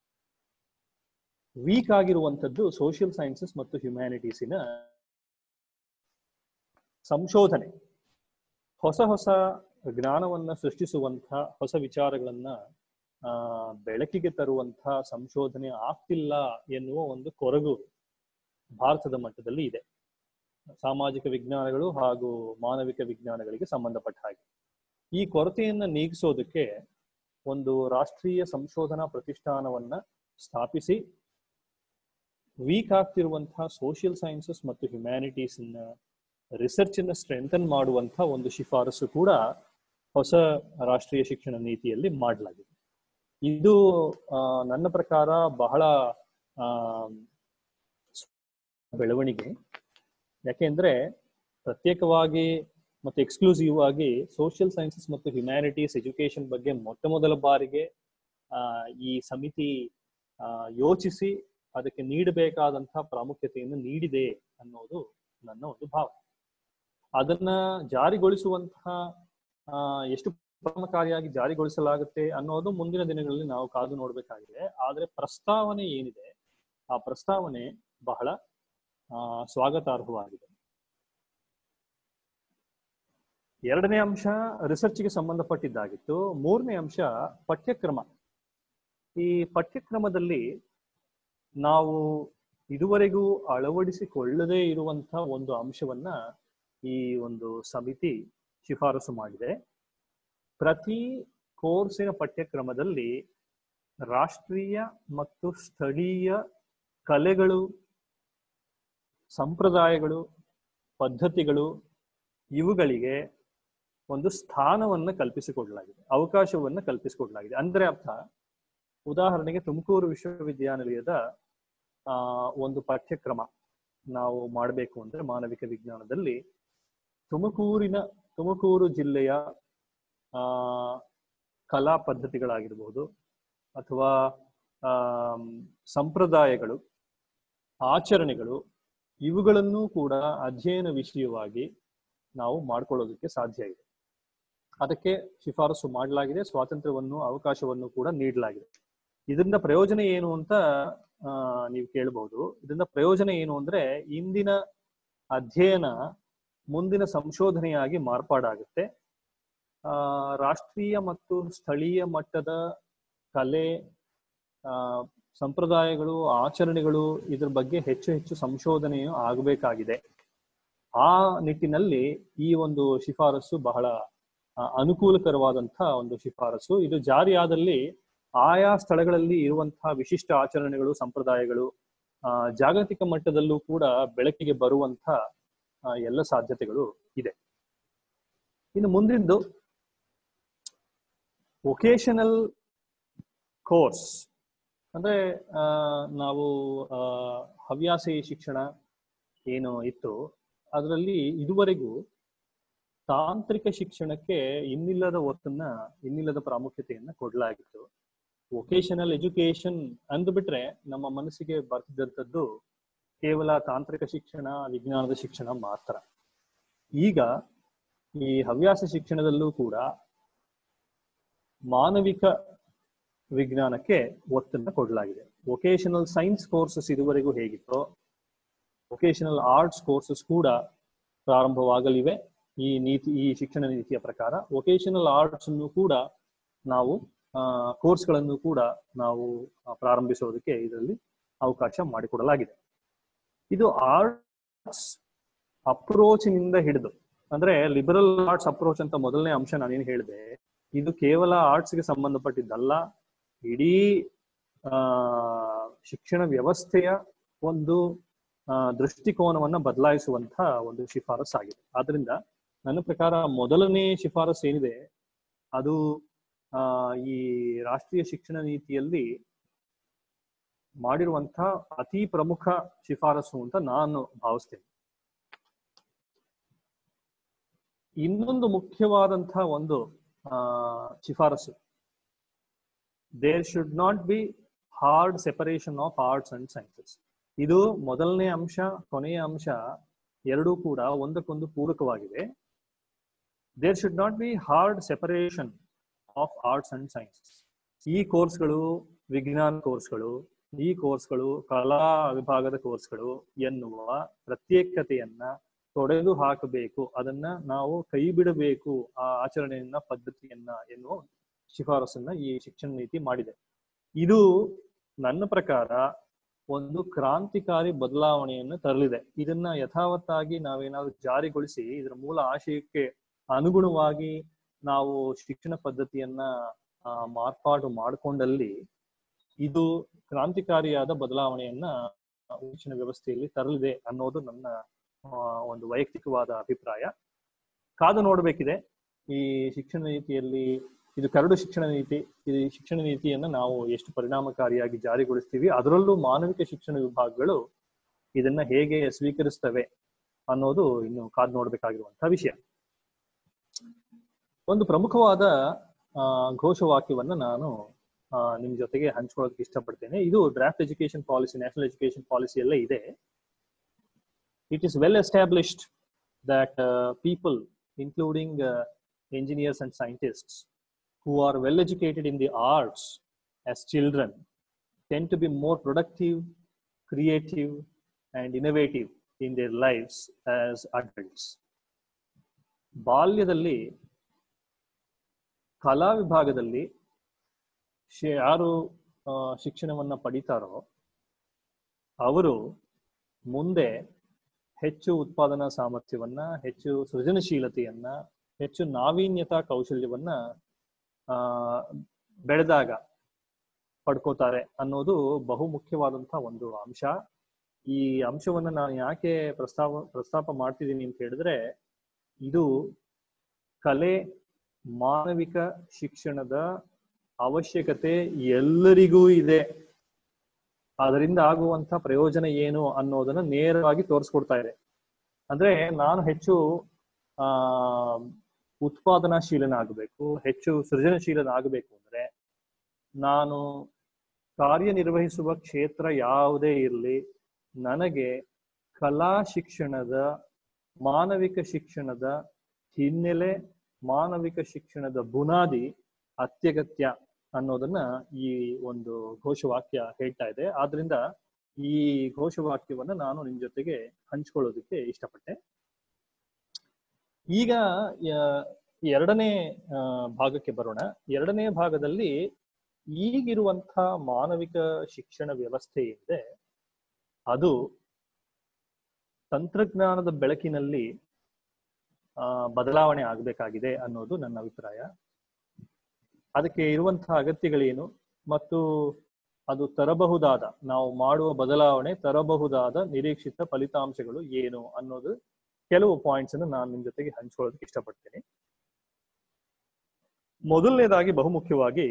ವೀಕ್ ಆಗಿರುವಂಥದ್ದು ಸೋಷಿಯಲ್ ಸೈನ್ಸಸ್ ಮತ್ತು ಹ್ಯುಮ್ಯಾನಿಟೀಸಿನ ಸಂಶೋಧನೆ ಹೊಸ ಹೊಸ ಜ್ಞಾನವನ್ನ ಸೃಷ್ಟಿಸುವಂಥ ಹೊಸ ವಿಚಾರಗಳನ್ನ ಆ ಬೆಳಕಿಗೆ ತರುವಂಥ ಸಂಶೋಧನೆ ಆಗ್ತಿಲ್ಲ ಎನ್ನುವ ಒಂದು ಕೊರಗು ಭಾರತದ ಮಟ್ಟದಲ್ಲಿ ಇದೆ ಸಾಮಾಜಿಕ ವಿಜ್ಞಾನಗಳು ಹಾಗೂ ಮಾನವಿಕ ವಿಜ್ಞಾನಗಳಿಗೆ ಸಂಬಂಧಪಟ್ಟ ಹಾಗೆ ಈ ಕೊರತೆಯನ್ನ ನೀಗಿಸೋದಕ್ಕೆ ಒಂದು ರಾಷ್ಟ್ರೀಯ ಸಂಶೋಧನಾ ಪ್ರತಿಷ್ಠಾನವನ್ನ ಸ್ಥಾಪಿಸಿ ವೀಕ್ ಆಗ್ತಿರುವಂತಹ ಸೋಷಿಯಲ್ ಸೈನ್ಸಸ್ ಮತ್ತು ಹ್ಯುಮ್ಯಾನಿಟೀಸ್ ರಿಸರ್ಚ್ ಅನ್ನ ಸ್ಟ್ರೆಂಥನ್ ಮಾಡುವಂತಹ ಒಂದು ಶಿಫಾರಸು ಕೂಡ ಹೊಸ ರಾಷ್ಟ್ರೀಯ ಶಿಕ್ಷಣ ನೀತಿಯಲ್ಲಿ ಮಾಡಲಾಗಿದೆ ಇದು ಆ, ನನ್ನ ಪ್ರಕಾರ ಬಹಳ ಆ ಬೆಳವಣಿಗೆ ಯಾಕೆಂದ್ರೆ ಪ್ರತ್ಯೇಕವಾಗಿ ಮತ್ತು ಎಕ್ಸ್ಕ್ಲೂಸಿವ್ ಆಗಿ ಸೋಷಿಯಲ್ ಸೈನ್ಸಸ್ ಮತ್ತು ಹ್ಯುಮ್ಯಾನಿಟೀಸ್ ಎಜುಕೇಶನ್ ಬಗ್ಗೆ ಮೊಟ್ಟ ಮೊದಲ ಬಾರಿಗೆ ಆ, ಈ ಸಮಿತಿ ಆ, ಯೋಚಿಸಿ ಅದಕ್ಕೆ ನೀಡಬೇಕಾದಂತಹ ಪ್ರಾಮುಖ್ಯತೆಯನ್ನು ನೀಡಿದೆ ಅನ್ನೋದು ನನ್ನ ಒಂದು ಭಾವ ಅದನ್ನ ಜಾರಿಗೊಳಿಸುವಂತಹ ಆ, ಎಷ್ಟು ಪರಿಣಾಮಕಾರಿಯಾಗಿ ಜಾರಿಗೊಳಿಸಲಾಗುತ್ತೆ ಅನ್ನೋದು ಮುಂದಿನ ದಿನಗಳಲ್ಲಿ ನಾವು ಕಾದು ನೋಡಬೇಕಾಗಿದೆ ಆದ್ರೆ ಪ್ರಸ್ತಾವನೆ ಏನಿದೆ ಆ ಪ್ರಸ್ತಾವನೆ ಬಹಳ ಆ, ಸ್ವಾಗತಾರ್ಹವಾಗಿದೆ ಎರಡನೇ ಅಂಶ ರಿಸರ್ಚ್ಗೆ ಸಂಬಂಧಪಟ್ಟಿದ್ದಾಗಿತ್ತು ಮೂರನೇ ಅಂಶ ಪಠ್ಯಕ್ರಮ ಈ ಪಠ್ಯಕ್ರಮದಲ್ಲಿ ನಾವು ಇದುವರೆಗೂ ಅಳವಡಿಸಿಕೊಳ್ಳದೇ ಇರುವಂತಹ ಒಂದು ಅಂಶವನ್ನ ಈ ಒಂದು ಸಮಿತಿ ಶಿಫಾರಸು ಮಾಡಿದೆ ಪ್ರತಿ ಕೋರ್ಸಿನ ಪಠ್ಯಕ್ರಮದಲ್ಲಿ ರಾಷ್ಟ್ರೀಯ ಮತ್ತು ಸ್ಥಳೀಯ ಕಲೆಗಳು ಸಂಪ್ರದಾಯಗಳು ಪದ್ಧತಿಗಳು ಇವುಗಳಿಗೆ ಒಂದು ಸ್ಥಾನವನ್ನ ಕಲ್ಪಿಸಿಕೊಡಲಾಗಿದೆ ಅವಕಾಶವನ್ನ ಕಲ್ಪಿಸಿಕೊಡಲಾಗಿದೆ ಅಂದ್ರೆ ಅರ್ಥ ಉದಾಹರಣೆಗೆ ತುಮಕೂರು ವಿಶ್ವವಿದ್ಯಾನಿಲಯದ ಆ ಒಂದು ಪಠ್ಯಕ್ರಮ ನಾವು ಮಾಡಬೇಕು ಅಂದ್ರೆ ಮಾನವಿಕ ವಿಜ್ಞಾನದಲ್ಲಿ ತುಮಕೂರಿನ ತುಮಕೂರು ಜಿಲ್ಲೆಯ ಆ ಕಲಾ ಪದ್ಧತಿಗಳಾಗಿರ್ಬೋದು ಅಥವಾ ಆಮ್, ಸಂಪ್ರದಾಯಗಳು ಆಚರಣೆಗಳು ಇವುಗಳನ್ನು ಕೂಡ ಅಧ್ಯಯನ ವಿಷಯವಾಗಿ ನಾವು ಮಾಡ್ಕೊಳ್ಳೋದಕ್ಕೆ ಸಾಧ್ಯ ಇದೆ ಅದಕ್ಕೆ ಶಿಫಾರಸು ಮಾಡಲಾಗಿದೆ ಸ್ವಾತಂತ್ರ್ಯವನ್ನು ಅವಕಾಶವನ್ನು ಕೂಡ ನೀಡಲಾಗಿದೆ ಇದರಿಂದ ಪ್ರಯೋಜನ ಏನು ಅಂತ ಆ, ನೀವು ಕೇಳಬಹುದು ಇದರಿಂದ ಪ್ರಯೋಜನ ಏನು ಅಂದ್ರೆ ಇಂದಿನ ಅಧ್ಯಯನ ಮುಂದಿನ ಸಂಶೋಧನೆಯಾಗಿ ಮಾರ್ಪಾಡಾಗುತ್ತೆ ಆ, ರಾಷ್ಟ್ರೀಯ ಮತ್ತು ಸ್ಥಳೀಯ ಮಟ್ಟದ ಕಲೆ ಆ, ಸಂಪ್ರದಾಯಗಳು ಆಚರಣೆಗಳು ಇದ್ರ ಬಗ್ಗೆ ಹೆಚ್ಚು ಹೆಚ್ಚು ಸಂಶೋಧನೆಯು ಆಗಬೇಕಾಗಿದೆ ಆ ನಿಟ್ಟಿನಲ್ಲಿ ಈ ಒಂದು ಶಿಫಾರಸು ಬಹಳ ಆ, ಅನುಕೂಲಕರವಾದಂತಹ ಒಂದು ಶಿಫಾರಸು ಇದು ಜಾರಿಯಾದಲ್ಲಿ ಆಯಾ ಸ್ಥಳಗಳಲ್ಲಿ ಇರುವಂತಹ ವಿಶಿಷ್ಟ ಆಚರಣೆಗಳು ಸಂಪ್ರದಾಯಗಳು ಆ, ಜಾಗತಿಕ ಮಟ್ಟದಲ್ಲೂ ಕೂಡ ಬೆಳಕಿಗೆ ಬರುವಂತ ಆ, ಎಲ್ಲ ಸಾಧ್ಯತೆಗಳು ಇದೆ ಇನ್ನು ಮುಂದಿಂದು ವೊಕೇಶನಲ್ ಕೋರ್ಸ್ ಅಂದ್ರೆ ಆ, ನಾವು ಆ, ಹವ್ಯಾಸಿ ಶಿಕ್ಷಣ ಏನು ಇತ್ತು ಅದರಲ್ಲಿ ಇದುವರೆಗೂ ತಾಂತ್ರಿಕ ಶಿಕ್ಷಣಕ್ಕೆ ಇನ್ನಿಲ್ಲದ ಒತ್ತನ್ನ ಇನ್ನಿಲ್ಲದ ಪ್ರಾಮುಖ್ಯತೆಯನ್ನ ಕೊಡಲಾಗಿತ್ತು ವೊಕೇಶನಲ್ ಎಜುಕೇಶನ್ ಅಂದ್ಬಿಟ್ರೆ ನಮ್ಮ ಮನಸ್ಸಿಗೆ ಬರ್ತಿದ್ದಂಥದ್ದು ಕೇವಲ ತಾಂತ್ರಿಕ ಶಿಕ್ಷಣ ವಿಜ್ಞಾನದ ಶಿಕ್ಷಣ ಮಾತ್ರ ಈಗ ಈ ಹವ್ಯಾಸ ಶಿಕ್ಷಣದಲ್ಲೂ ಕೂಡ ಮಾನವಿಕ ವಿಜ್ಞಾನಕ್ಕೆ ಒತ್ತನ್ನು ಕೊಡಲಾಗಿದೆ ವೊಕೇಶನಲ್ ಸೈನ್ಸ್ ಕೋರ್ಸಸ್ ಇದುವರೆಗೂ ಹೇಗಿತ್ತೋ ವೊಕೇಶನಲ್ ಆರ್ಟ್ಸ್ ಕೋರ್ಸಸ್ ಕೂಡ ಪ್ರಾರಂಭವಾಗಲಿವೆ ಈ ನೀತಿ ಈ ಶಿಕ್ಷಣ ನೀತಿಯ ಪ್ರಕಾರ ವೊಕೇಶನಲ್ ಆರ್ಟ್ಸ್ ಅನ್ನು ಕೂಡ ನಾವು ಕೋರ್ಸ್ಗಳನ್ನು ಕೂಡ ನಾವು ಆ, ಪ್ರಾರಂಭಿಸೋದಕ್ಕೆ ಇದರಲ್ಲಿ ಅವಕಾಶ ಮಾಡಿಕೊಡಲಾಗಿದೆ ಇದು ಆರ್ಟ್ಸ್ ಅಪ್ರೋಚ್ನಿಂದ ಹಿಡಿದು ಅಂದ್ರೆ ಲಿಬರಲ್ ಆರ್ಟ್ಸ್ ಅಪ್ರೋಚ್ ಅಂತ ಮೊದಲನೇ ಅಂಶ ನಾನೇನು ಹೇಳಿದೆ ಇದು ಕೇವಲ ಆರ್ಟ್ಸ್ಗೆ ಸಂಬಂಧಪಟ್ಟಿದ್ದಲ್ಲ ಇಡೀ ಆ ಶಿಕ್ಷಣ ವ್ಯವಸ್ಥೆಯ ಒಂದು ಆ, ದೃಷ್ಟಿಕೋನವನ್ನ ಬದಲಾಯಿಸುವಂತ ಒಂದು ಶಿಫಾರಸ್ ಆಗಿದೆ ಆದ್ರಿಂದ ನನ್ನ ಪ್ರಕಾರ ಮೊದಲನೇ ಶಿಫಾರಸ್ ಏನಿದೆ ಅದು ಆ ಈ ರಾಷ್ಟ್ರೀಯ ಶಿಕ್ಷಣ ನೀತಿಯಲ್ಲಿ ಮಾಡಿರುವಂತ ಅತಿ ಪ್ರಮುಖ ಶಿಫಾರಸು ಅಂತ ನಾನು ಭಾವಿಸ್ತೇನೆ ಇನ್ನೊಂದು ಮುಖ್ಯವಾದಂತಹ ಒಂದು ಆ ಶಿಫಾರಸು there should not be hard separation of arts and sciences ಇದು ಮೊದಲನೇ ಅಂಶ ಕೊನೆಯ ಅಂಶ ಎರಡೂ ಕೂಡ ಒಂದಕ್ಕೊಂದು ಪೂರಕವಾಗಿವೆ there should not be hard separation of arts and sciences ಈ ಕೋರ್ಸ್ಗಳು ವಿಜ್ಞಾನ ಕೋರ್ಸ್ಗಳು ಈ ಕೋರ್ಸ್ಗಳು ಕಲಾ ವಿಭಾಗದ ಕೋರ್ಸ್ಗಳು ಎನ್ನುವ ಪ್ರತ್ಯೇಕತೆಯನ್ನ ತೊಡೆದು ಹಾಕಬೇಕು ಅದನ್ನ ನಾವು ಕೈ ಬಿಡಬೇಕು ಆ ಆಚರಣೆಯನ್ನ ಪದ್ಧತಿಯನ್ನ ಎನ್ನುವ ಶಿಫಾರಸನ್ನ ಈ ಶಿಕ್ಷಣ ನೀತಿ ಮಾಡಿದೆ ಇದು ನನ್ನ ಪ್ರಕಾರ ಒಂದು ಕ್ರಾಂತಿಕಾರಿ ಬದಲಾವಣೆಯನ್ನು ತರಲಿದೆ ಇದನ್ನ ಯಥಾವತ್ತಾಗಿ ನಾವೇನಾದ್ರೂ ಜಾರಿಗೊಳಿಸಿ ಇದರ ಮೂಲ ಆಶಯಕ್ಕೆ ಅನುಗುಣವಾಗಿ ನಾವು ಶಿಕ್ಷಣ ಪದ್ಧತಿಯನ್ನ ಆ, ಮಾರ್ಪಾಡು ಮಾಡಿಕೊಂಡಲ್ಲಿ ಇದು ಕ್ರಾಂತಿಕಾರಿಯಾದ ಬದಲಾವಣೆಯನ್ನ ಶಿಕ್ಷಣ ವ್ಯವಸ್ಥೆಯಲ್ಲಿ ತರಲಿದೆ ಅನ್ನೋದು ನನ್ನ ಆ, ಒಂದು ವೈಯಕ್ತಿಕವಾದ ಅಭಿಪ್ರಾಯ ಕಾದು ನೋಡಬೇಕಿದೆ ಈ ಶಿಕ್ಷಣ ನೀತಿಯಲ್ಲಿ ಇದು ಕರಡು ಶಿಕ್ಷಣ ನೀತಿ ಈ ಶಿಕ್ಷಣ ನೀತಿಯನ್ನ ನಾವು ಎಷ್ಟು ಪರಿಣಾಮಕಾರಿಯಾಗಿ ಜಾರಿಗೊಳಿಸ್ತೀವಿ ಅದರಲ್ಲೂ ಮಾನವಿಕ ಶಿಕ್ಷಣ ವಿಭಾಗಗಳು ಇದನ್ನ ಹೇಗೆ ಸ್ವೀಕರಿಸ್ತವೆ ಅನ್ನೋದು ಇನ್ನು ಕಾದು ನೋಡ್ಬೇಕಾಗಿರುವಂತಹ ವಿಷಯ ಒಂದು ಪ್ರಮುಖವಾದ ಆ, ಘೋಷವಾಕ್ಯವನ್ನ ನಾನು ಆ, ನಿಮ್ ಜೊತೆಗೆ ಹಂಚ್ಕೊಳ್ಳೋದಕ್ಕೆ ಇಷ್ಟಪಡ್ತೇನೆ ಇದು draft education policy national education ಪಾಲಿಸಿಯಲ್ಲೇ ಇದೆ it is well established that uh, people, including uh, engineers and scientists, who are well educated in the arts as children, tend to be more productive, creative, and innovative in their lives as adults. ಬಾಲ್ಯದಲ್ಲಿ ಕಲಾ ವಿಭಾಗದಲ್ಲಿ she- ಯಾರು ಆ, ಶಿಕ್ಷಣವನ್ನ ಪಡಿತಾರೋ ಅವರು ಮುಂದೆ ಹೆಚ್ಚು ಉತ್ಪಾದನಾ ಸಾಮರ್ಥ್ಯವನ್ನ ಹೆಚ್ಚು ಸೃಜನಶೀಲತೆಯನ್ನ ಹೆಚ್ಚು ನಾವೀನ್ಯತಾ ಕೌಶಲ್ಯವನ್ನ ಆ ಬೆಳೆದಾಗ ಪಡ್ಕೋತಾರೆ ಅನ್ನೋದು ಬಹು ಮುಖ್ಯವಾದಂತಹ ಒಂದು ಅಂಶ ಈ ಅಂಶವನ್ನ ನಾನು ಯಾಕೆ ಪ್ರಸ್ತಾವ ಪ್ರಸ್ತಾಪ ಮಾಡ್ತಿದ್ದೀನಿ ಅಂತ ಹೇಳಿದ್ರೆ ಇದು ಕಲೆ ಮಾನವಿಕ ಶಿಕ್ಷಣದ ಅವಶ್ಯಕತೆ ಎಲ್ಲರಿಗೂ ಇದೆ ಅದರಿಂದ ಆಗುವಂತ ಪ್ರಯೋಜನ ಏನು ಅನ್ನೋದನ್ನ ನೇರವಾಗಿ ತೋರಿಸ್ಕೊಡ್ತಾ ಇದೆ ಅಂದ್ರೆ ನಾನು ಹೆಚ್ಚು ಆ ಉತ್ಪಾದನಾಶೀಲನಾಗಬೇಕು ಹೆಚ್ಚು ಸೃಜನಶೀಲನಾಗಬೇಕು ಅಂದ್ರೆ ನಾನು ಕಾರ್ಯನಿರ್ವಹಿಸುವ ಕ್ಷೇತ್ರ ಯಾವುದೇ ಇರಲಿ ನನಗೆ ಕಲಾ ಶಿಕ್ಷಣದ ಮಾನವಿಕ ಶಿಕ್ಷಣದ ಹಿನ್ನೆಲೆ ಮಾನವಿಕ ಶಿಕ್ಷಣದ ಬುನಾದಿ ಅತ್ಯಗತ್ಯ ಅನ್ನೋದನ್ನ ಈ ಒಂದು ಘೋಷವಾಕ್ಯ ಹೇಳ್ತಾ ಇದೆ ಆದ್ರಿಂದ ಈ ಘೋಷವಾಕ್ಯವನ್ನ ನಾನು ನಿಮ್ ಜೊತೆಗೆ ಹಂಚ್ಕೊಳ್ಳೋದಕ್ಕೆ ಇಷ್ಟಪಟ್ಟೆ ಈಗ ಯ- ಎರಡನೇ ಆ, ಭಾಗಕ್ಕೆ ಬರೋಣ ಎರಡನೇ ಭಾಗದಲ್ಲಿ ಈಗಿರುವಂತಹ ಮಾನವಿಕ ಶಿಕ್ಷಣ ವ್ಯವಸ್ಥೆ ಏನಿದೆ ಅದು ತಂತ್ರಜ್ಞಾನದ ಬೆಳಕಿನಲ್ಲಿ ಆ, ಬದಲಾವಣೆ ಆಗಬೇಕಾಗಿದೆ ಅನ್ನೋದು ನನ್ನ ಅಭಿಪ್ರಾಯ ಅದಕ್ಕೆ ಇರುವಂತಹ ಅಗತ್ಯಗಳೇನು ಮತ್ತು ಅದು ತರಬಹುದಾದ ನಾವು ಮಾಡುವ ಬದಲಾವಣೆ ತರಬಹುದಾದ ನಿರೀಕ್ಷಿತ ಫಲಿತಾಂಶಗಳು ಏನು ಅನ್ನೋದು ಕೆಲವು ಪಾಯಿಂಟ್ಸ್ ಅನ್ನು ನಾನು ನಿಮ್ ಜೊತೆಗೆ ಹಂಚ್ಕೊಳ್ಳೋದಕ್ಕೆ ಇಷ್ಟಪಡ್ತೀನಿ ಮೊದಲನೇದಾಗಿ ಬಹುಮುಖ್ಯವಾಗಿ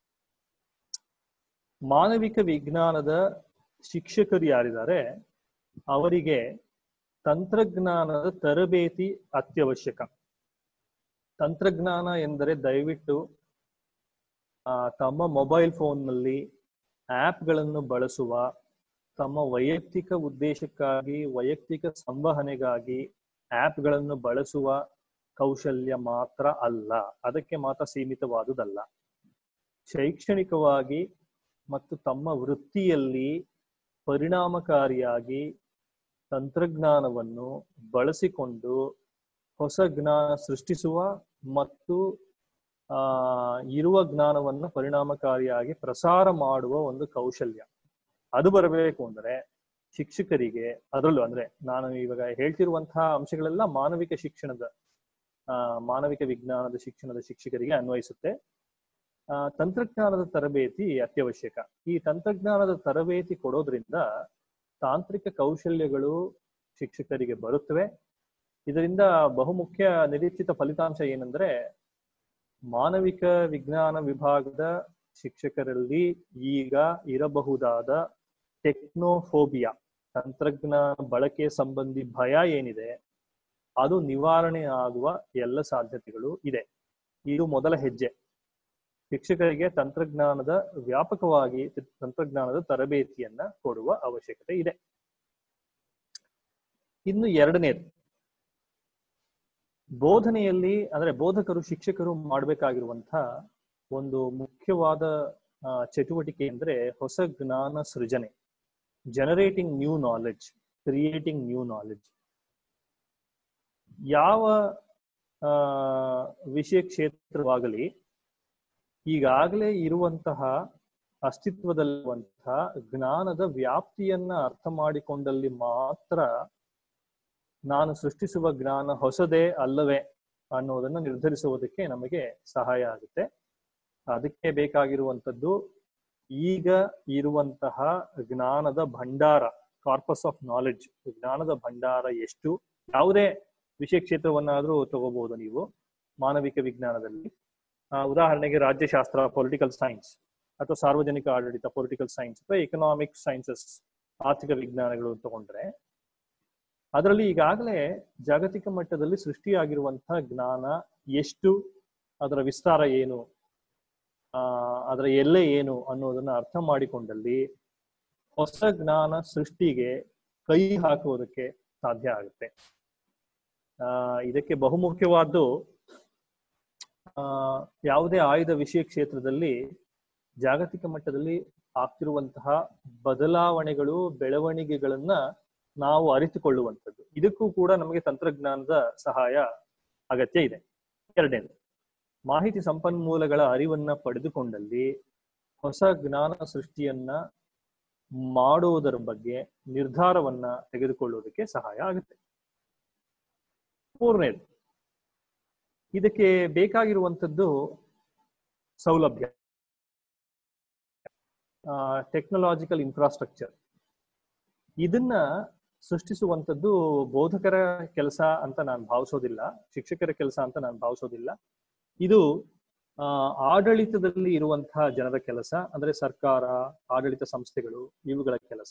ಮಾನವಿಕ ವಿಜ್ಞಾನದ ಶಿಕ್ಷಕರು ಯಾರಿದ್ದಾರೆ ಅವರಿಗೆ ತಂತ್ರಜ್ಞಾನದ ತರಬೇತಿ ಅತ್ಯವಶ್ಯಕ ತಂತ್ರಜ್ಞಾನ ಎಂದರೆ ದಯವಿಟ್ಟು ಆ, ತಮ್ಮ ಮೊಬೈಲ್ ಫೋನ್ನಲ್ಲಿ ಆ್ಯಪ್ಗಳನ್ನು ಬಳಸುವ ತಮ್ಮ ವೈಯಕ್ತಿಕ ಉದ್ದೇಶಕ್ಕಾಗಿ ವೈಯಕ್ತಿಕ ಸಂವಹನೆಗಾಗಿ ಆ್ಯಪ್ಗಳನ್ನು ಬಳಸುವ ಕೌಶಲ್ಯ ಮಾತ್ರ ಅಲ್ಲ ಅದಕ್ಕೆ ಮಾತ್ರ ಸೀಮಿತವಾದುದಲ್ಲ ಶೈಕ್ಷಣಿಕವಾಗಿ ಮತ್ತು ತಮ್ಮ ವೃತ್ತಿಯಲ್ಲಿ ಪರಿಣಾಮಕಾರಿಯಾಗಿ ತಂತ್ರಜ್ಞಾನವನ್ನು ಬಳಸಿಕೊಂಡು ಹೊಸ ಜ್ಞಾನ ಸೃಷ್ಟಿಸುವ ಮತ್ತು ಆ ಇರುವ ಜ್ಞಾನವನ್ನು ಪರಿಣಾಮಕಾರಿಯಾಗಿ ಪ್ರಸಾರ ಮಾಡುವ ಒಂದು ಕೌಶಲ್ಯ ಅದು ಬರಬೇಕು ಅಂದ್ರೆ ಶಿಕ್ಷಕರಿಗೆ ಅದರಲ್ಲೂ ಅಂದ್ರೆ ನಾನು ಇವಾಗ ಹೇಳ್ತಿರುವಂತಹ ಅಂಶಗಳೆಲ್ಲ ಮಾನವಿಕ ಶಿಕ್ಷಣದ ಆ ಮಾನವಿಕ ವಿಜ್ಞಾನದ ಶಿಕ್ಷಣದ ಶಿಕ್ಷಕರಿಗೆ ಅನ್ವಯಿಸುತ್ತೆ ಆ ತಂತ್ರಜ್ಞಾನದ ತರಬೇತಿ ಅತ್ಯವಶ್ಯಕ ಈ ತಂತ್ರಜ್ಞಾನದ ತರಬೇತಿ ಕೊಡೋದ್ರಿಂದ ತಾಂತ್ರಿಕ ಕೌಶಲ್ಯಗಳು ಶಿಕ್ಷಕರಿಗೆ ಬರುತ್ತವೆ ಇದರಿಂದ ಬಹುಮುಖ್ಯ ನಿರೀಕ್ಷಿತ ಫಲಿತಾಂಶ ಏನಂದ್ರೆ ಮಾನವಿಕ ವಿಜ್ಞಾನ ವಿಭಾಗದ ಶಿಕ್ಷಕರಲ್ಲಿ ಈಗ ಇರಬಹುದಾದ ಟೆಕ್ನೋಫೋಬಿಯಾ ತಂತ್ರಜ್ಞಾನ ಬಳಕೆ ಸಂಬಂಧಿ ಭಯ ಏನಿದೆ ಅದು ನಿವಾರಣೆ ಆಗುವ ಎಲ್ಲ ಸಾಧ್ಯತೆಗಳು ಇದೆ ಇದು ಮೊದಲ ಹೆಜ್ಜೆ ಶಿಕ್ಷಕರಿಗೆ ತಂತ್ರಜ್ಞಾನದ ವ್ಯಾಪಕವಾಗಿ ತಂತ್ರಜ್ಞಾನದ ತರಬೇತಿಯನ್ನ ಕೊಡುವ ಅವಶ್ಯಕತೆ ಇದೆ ಇನ್ನು ಎರಡನೇದು ಬೋಧನೆಯಲ್ಲಿ ಅಂದ್ರೆ ಬೋಧಕರು ಶಿಕ್ಷಕರು ಮಾಡಬೇಕಾಗಿರುವಂತಹ ಒಂದು ಮುಖ್ಯವಾದ ಆ, ಚಟುವಟಿಕೆ ಅಂದ್ರೆ ಹೊಸ ಜ್ಞಾನ ಸೃಜನೆ generating new knowledge creating new knowledge ಯಾವ ಆ, ವಿಷಯ ಕ್ಷೇತ್ರವಾಗಲಿ ಈಗಾಗಲೇ ಇರುವಂತಹ ಅಸ್ತಿತ್ವದಲ್ಲಿರುವಂತಹ ಜ್ಞಾನದ ವ್ಯಾಪ್ತಿಯನ್ನ ಅರ್ಥ ಮಾಡಿಕೊಂಡಲ್ಲಿ ಮಾತ್ರ ನಾನು ಸೃಷ್ಟಿಸುವ ಜ್ಞಾನ ಹೊಸದೇ ಅಲ್ಲವೇ ಅನ್ನೋದನ್ನ ನಿರ್ಧರಿಸುವುದಕ್ಕೆ ನಮಗೆ ಸಹಾಯ ಆಗುತ್ತೆ ಅದಕ್ಕೆ ಬೇಕಾಗಿರುವಂಥದ್ದು ಈಗ ಇರುವಂತಹ ಜ್ಞಾನದ ಭಂಡಾರ ಕಾರ್ಪಸ್ ಆಫ್ ನಾಲೆಡ್ಜ್ ಜ್ಞಾನದ ಭಂಡಾರ ಎಷ್ಟು ಯಾವುದೇ ವಿಷಯ ಕ್ಷೇತ್ರವನ್ನಾದ್ರೂ ತಗೋಬಹುದು ನೀವು ಮಾನವಿಕ ವಿಜ್ಞಾನದಲ್ಲಿ ಆ, ಉದಾಹರಣೆಗೆ ರಾಜ್ಯಶಾಸ್ತ್ರ ಪೊಲಿಟಿಕಲ್ ಸೈನ್ಸ್ ಅಥವಾ ಸಾರ್ವಜನಿಕ ಆಡಳಿತ ಪೊಲಿಟಿಕಲ್ ಸೈನ್ಸ್ ಅಥವಾ ಎಕನಾಮಿಕ್ ಸೈನ್ಸಸ್ ಆರ್ಥಿಕ ವಿಜ್ಞಾನಗಳು ತಗೊಂಡ್ರೆ ಅದರಲ್ಲಿ ಈಗಾಗಲೇ ಜಾಗತಿಕ ಮಟ್ಟದಲ್ಲಿ ಸೃಷ್ಟಿಯಾಗಿರುವಂತಹ ಜ್ಞಾನ ಎಷ್ಟು ಅದರ ವಿಸ್ತಾರ ಏನು ಆ ಅದರ ಎಲ್ಲೆ ಏನು ಅನ್ನೋದನ್ನ ಅರ್ಥ ಮಾಡಿಕೊಂಡಲ್ಲಿ ಹೊಸ ಜ್ಞಾನ ಸೃಷ್ಟಿಗೆ ಕೈ ಹಾಕುವುದಕ್ಕೆ ಸಾಧ್ಯ ಆಗುತ್ತೆ ಆ ಇದಕ್ಕೆ ಬಹುಮುಖ್ಯವಾದ್ದು ಆ ಯಾವುದೇ ಆಯ್ದ ವಿಷಯ ಕ್ಷೇತ್ರದಲ್ಲಿ ಜಾಗತಿಕ ಮಟ್ಟದಲ್ಲಿ ಆಗ್ತಿರುವಂತಹ ಬದಲಾವಣೆಗಳು ಬೆಳವಣಿಗೆಗಳನ್ನ ನಾವು ಅರಿತುಕೊಳ್ಳುವಂಥದ್ದು ಇದಕ್ಕೂ ಕೂಡ ನಮಗೆ ತಂತ್ರಜ್ಞಾನದ ಸಹಾಯ ಅಗತ್ಯ ಇದೆ ಎರಡನೇದು ಮಾಹಿತಿ ಸಂಪನ್ಮೂಲಗಳ ಅರಿವನ್ನ ಪಡೆದುಕೊಂಡಲ್ಲಿ ಹೊಸ ಜ್ಞಾನ ಸೃಷ್ಟಿಯನ್ನ ಮಾಡುವುದರ ಬಗ್ಗೆ ನಿರ್ಧಾರವನ್ನ ತೆಗೆದುಕೊಳ್ಳುವುದಕ್ಕೆ ಸಹಾಯ ಆಗುತ್ತೆ ಮೂರನೇದು ಇದಕ್ಕೆ ಬೇಕಾಗಿರುವಂಥದ್ದು ಸೌಲಭ್ಯ ಟೆಕ್ನಾಲಜಿಕಲ್ ಇನ್ಫ್ರಾಸ್ಟ್ರಕ್ಚರ್ ಇದನ್ನ ಸೃಷ್ಟಿಸುವಂಥದ್ದು ಬೋಧಕರ ಕೆಲಸ ಅಂತ ನಾನು ಭಾವಿಸೋದಿಲ್ಲ ಶಿಕ್ಷಕರ ಕೆಲಸ ಅಂತ ನಾನು ಭಾವಿಸೋದಿಲ್ಲ ಇದು ಆ, ಆಡಳಿತದಲ್ಲಿ ಇರುವಂತಹ ಜನರ ಕೆಲಸ ಅಂದ್ರೆ ಸರ್ಕಾರ ಆಡಳಿತ ಸಂಸ್ಥೆಗಳು ಇವುಗಳ ಕೆಲಸ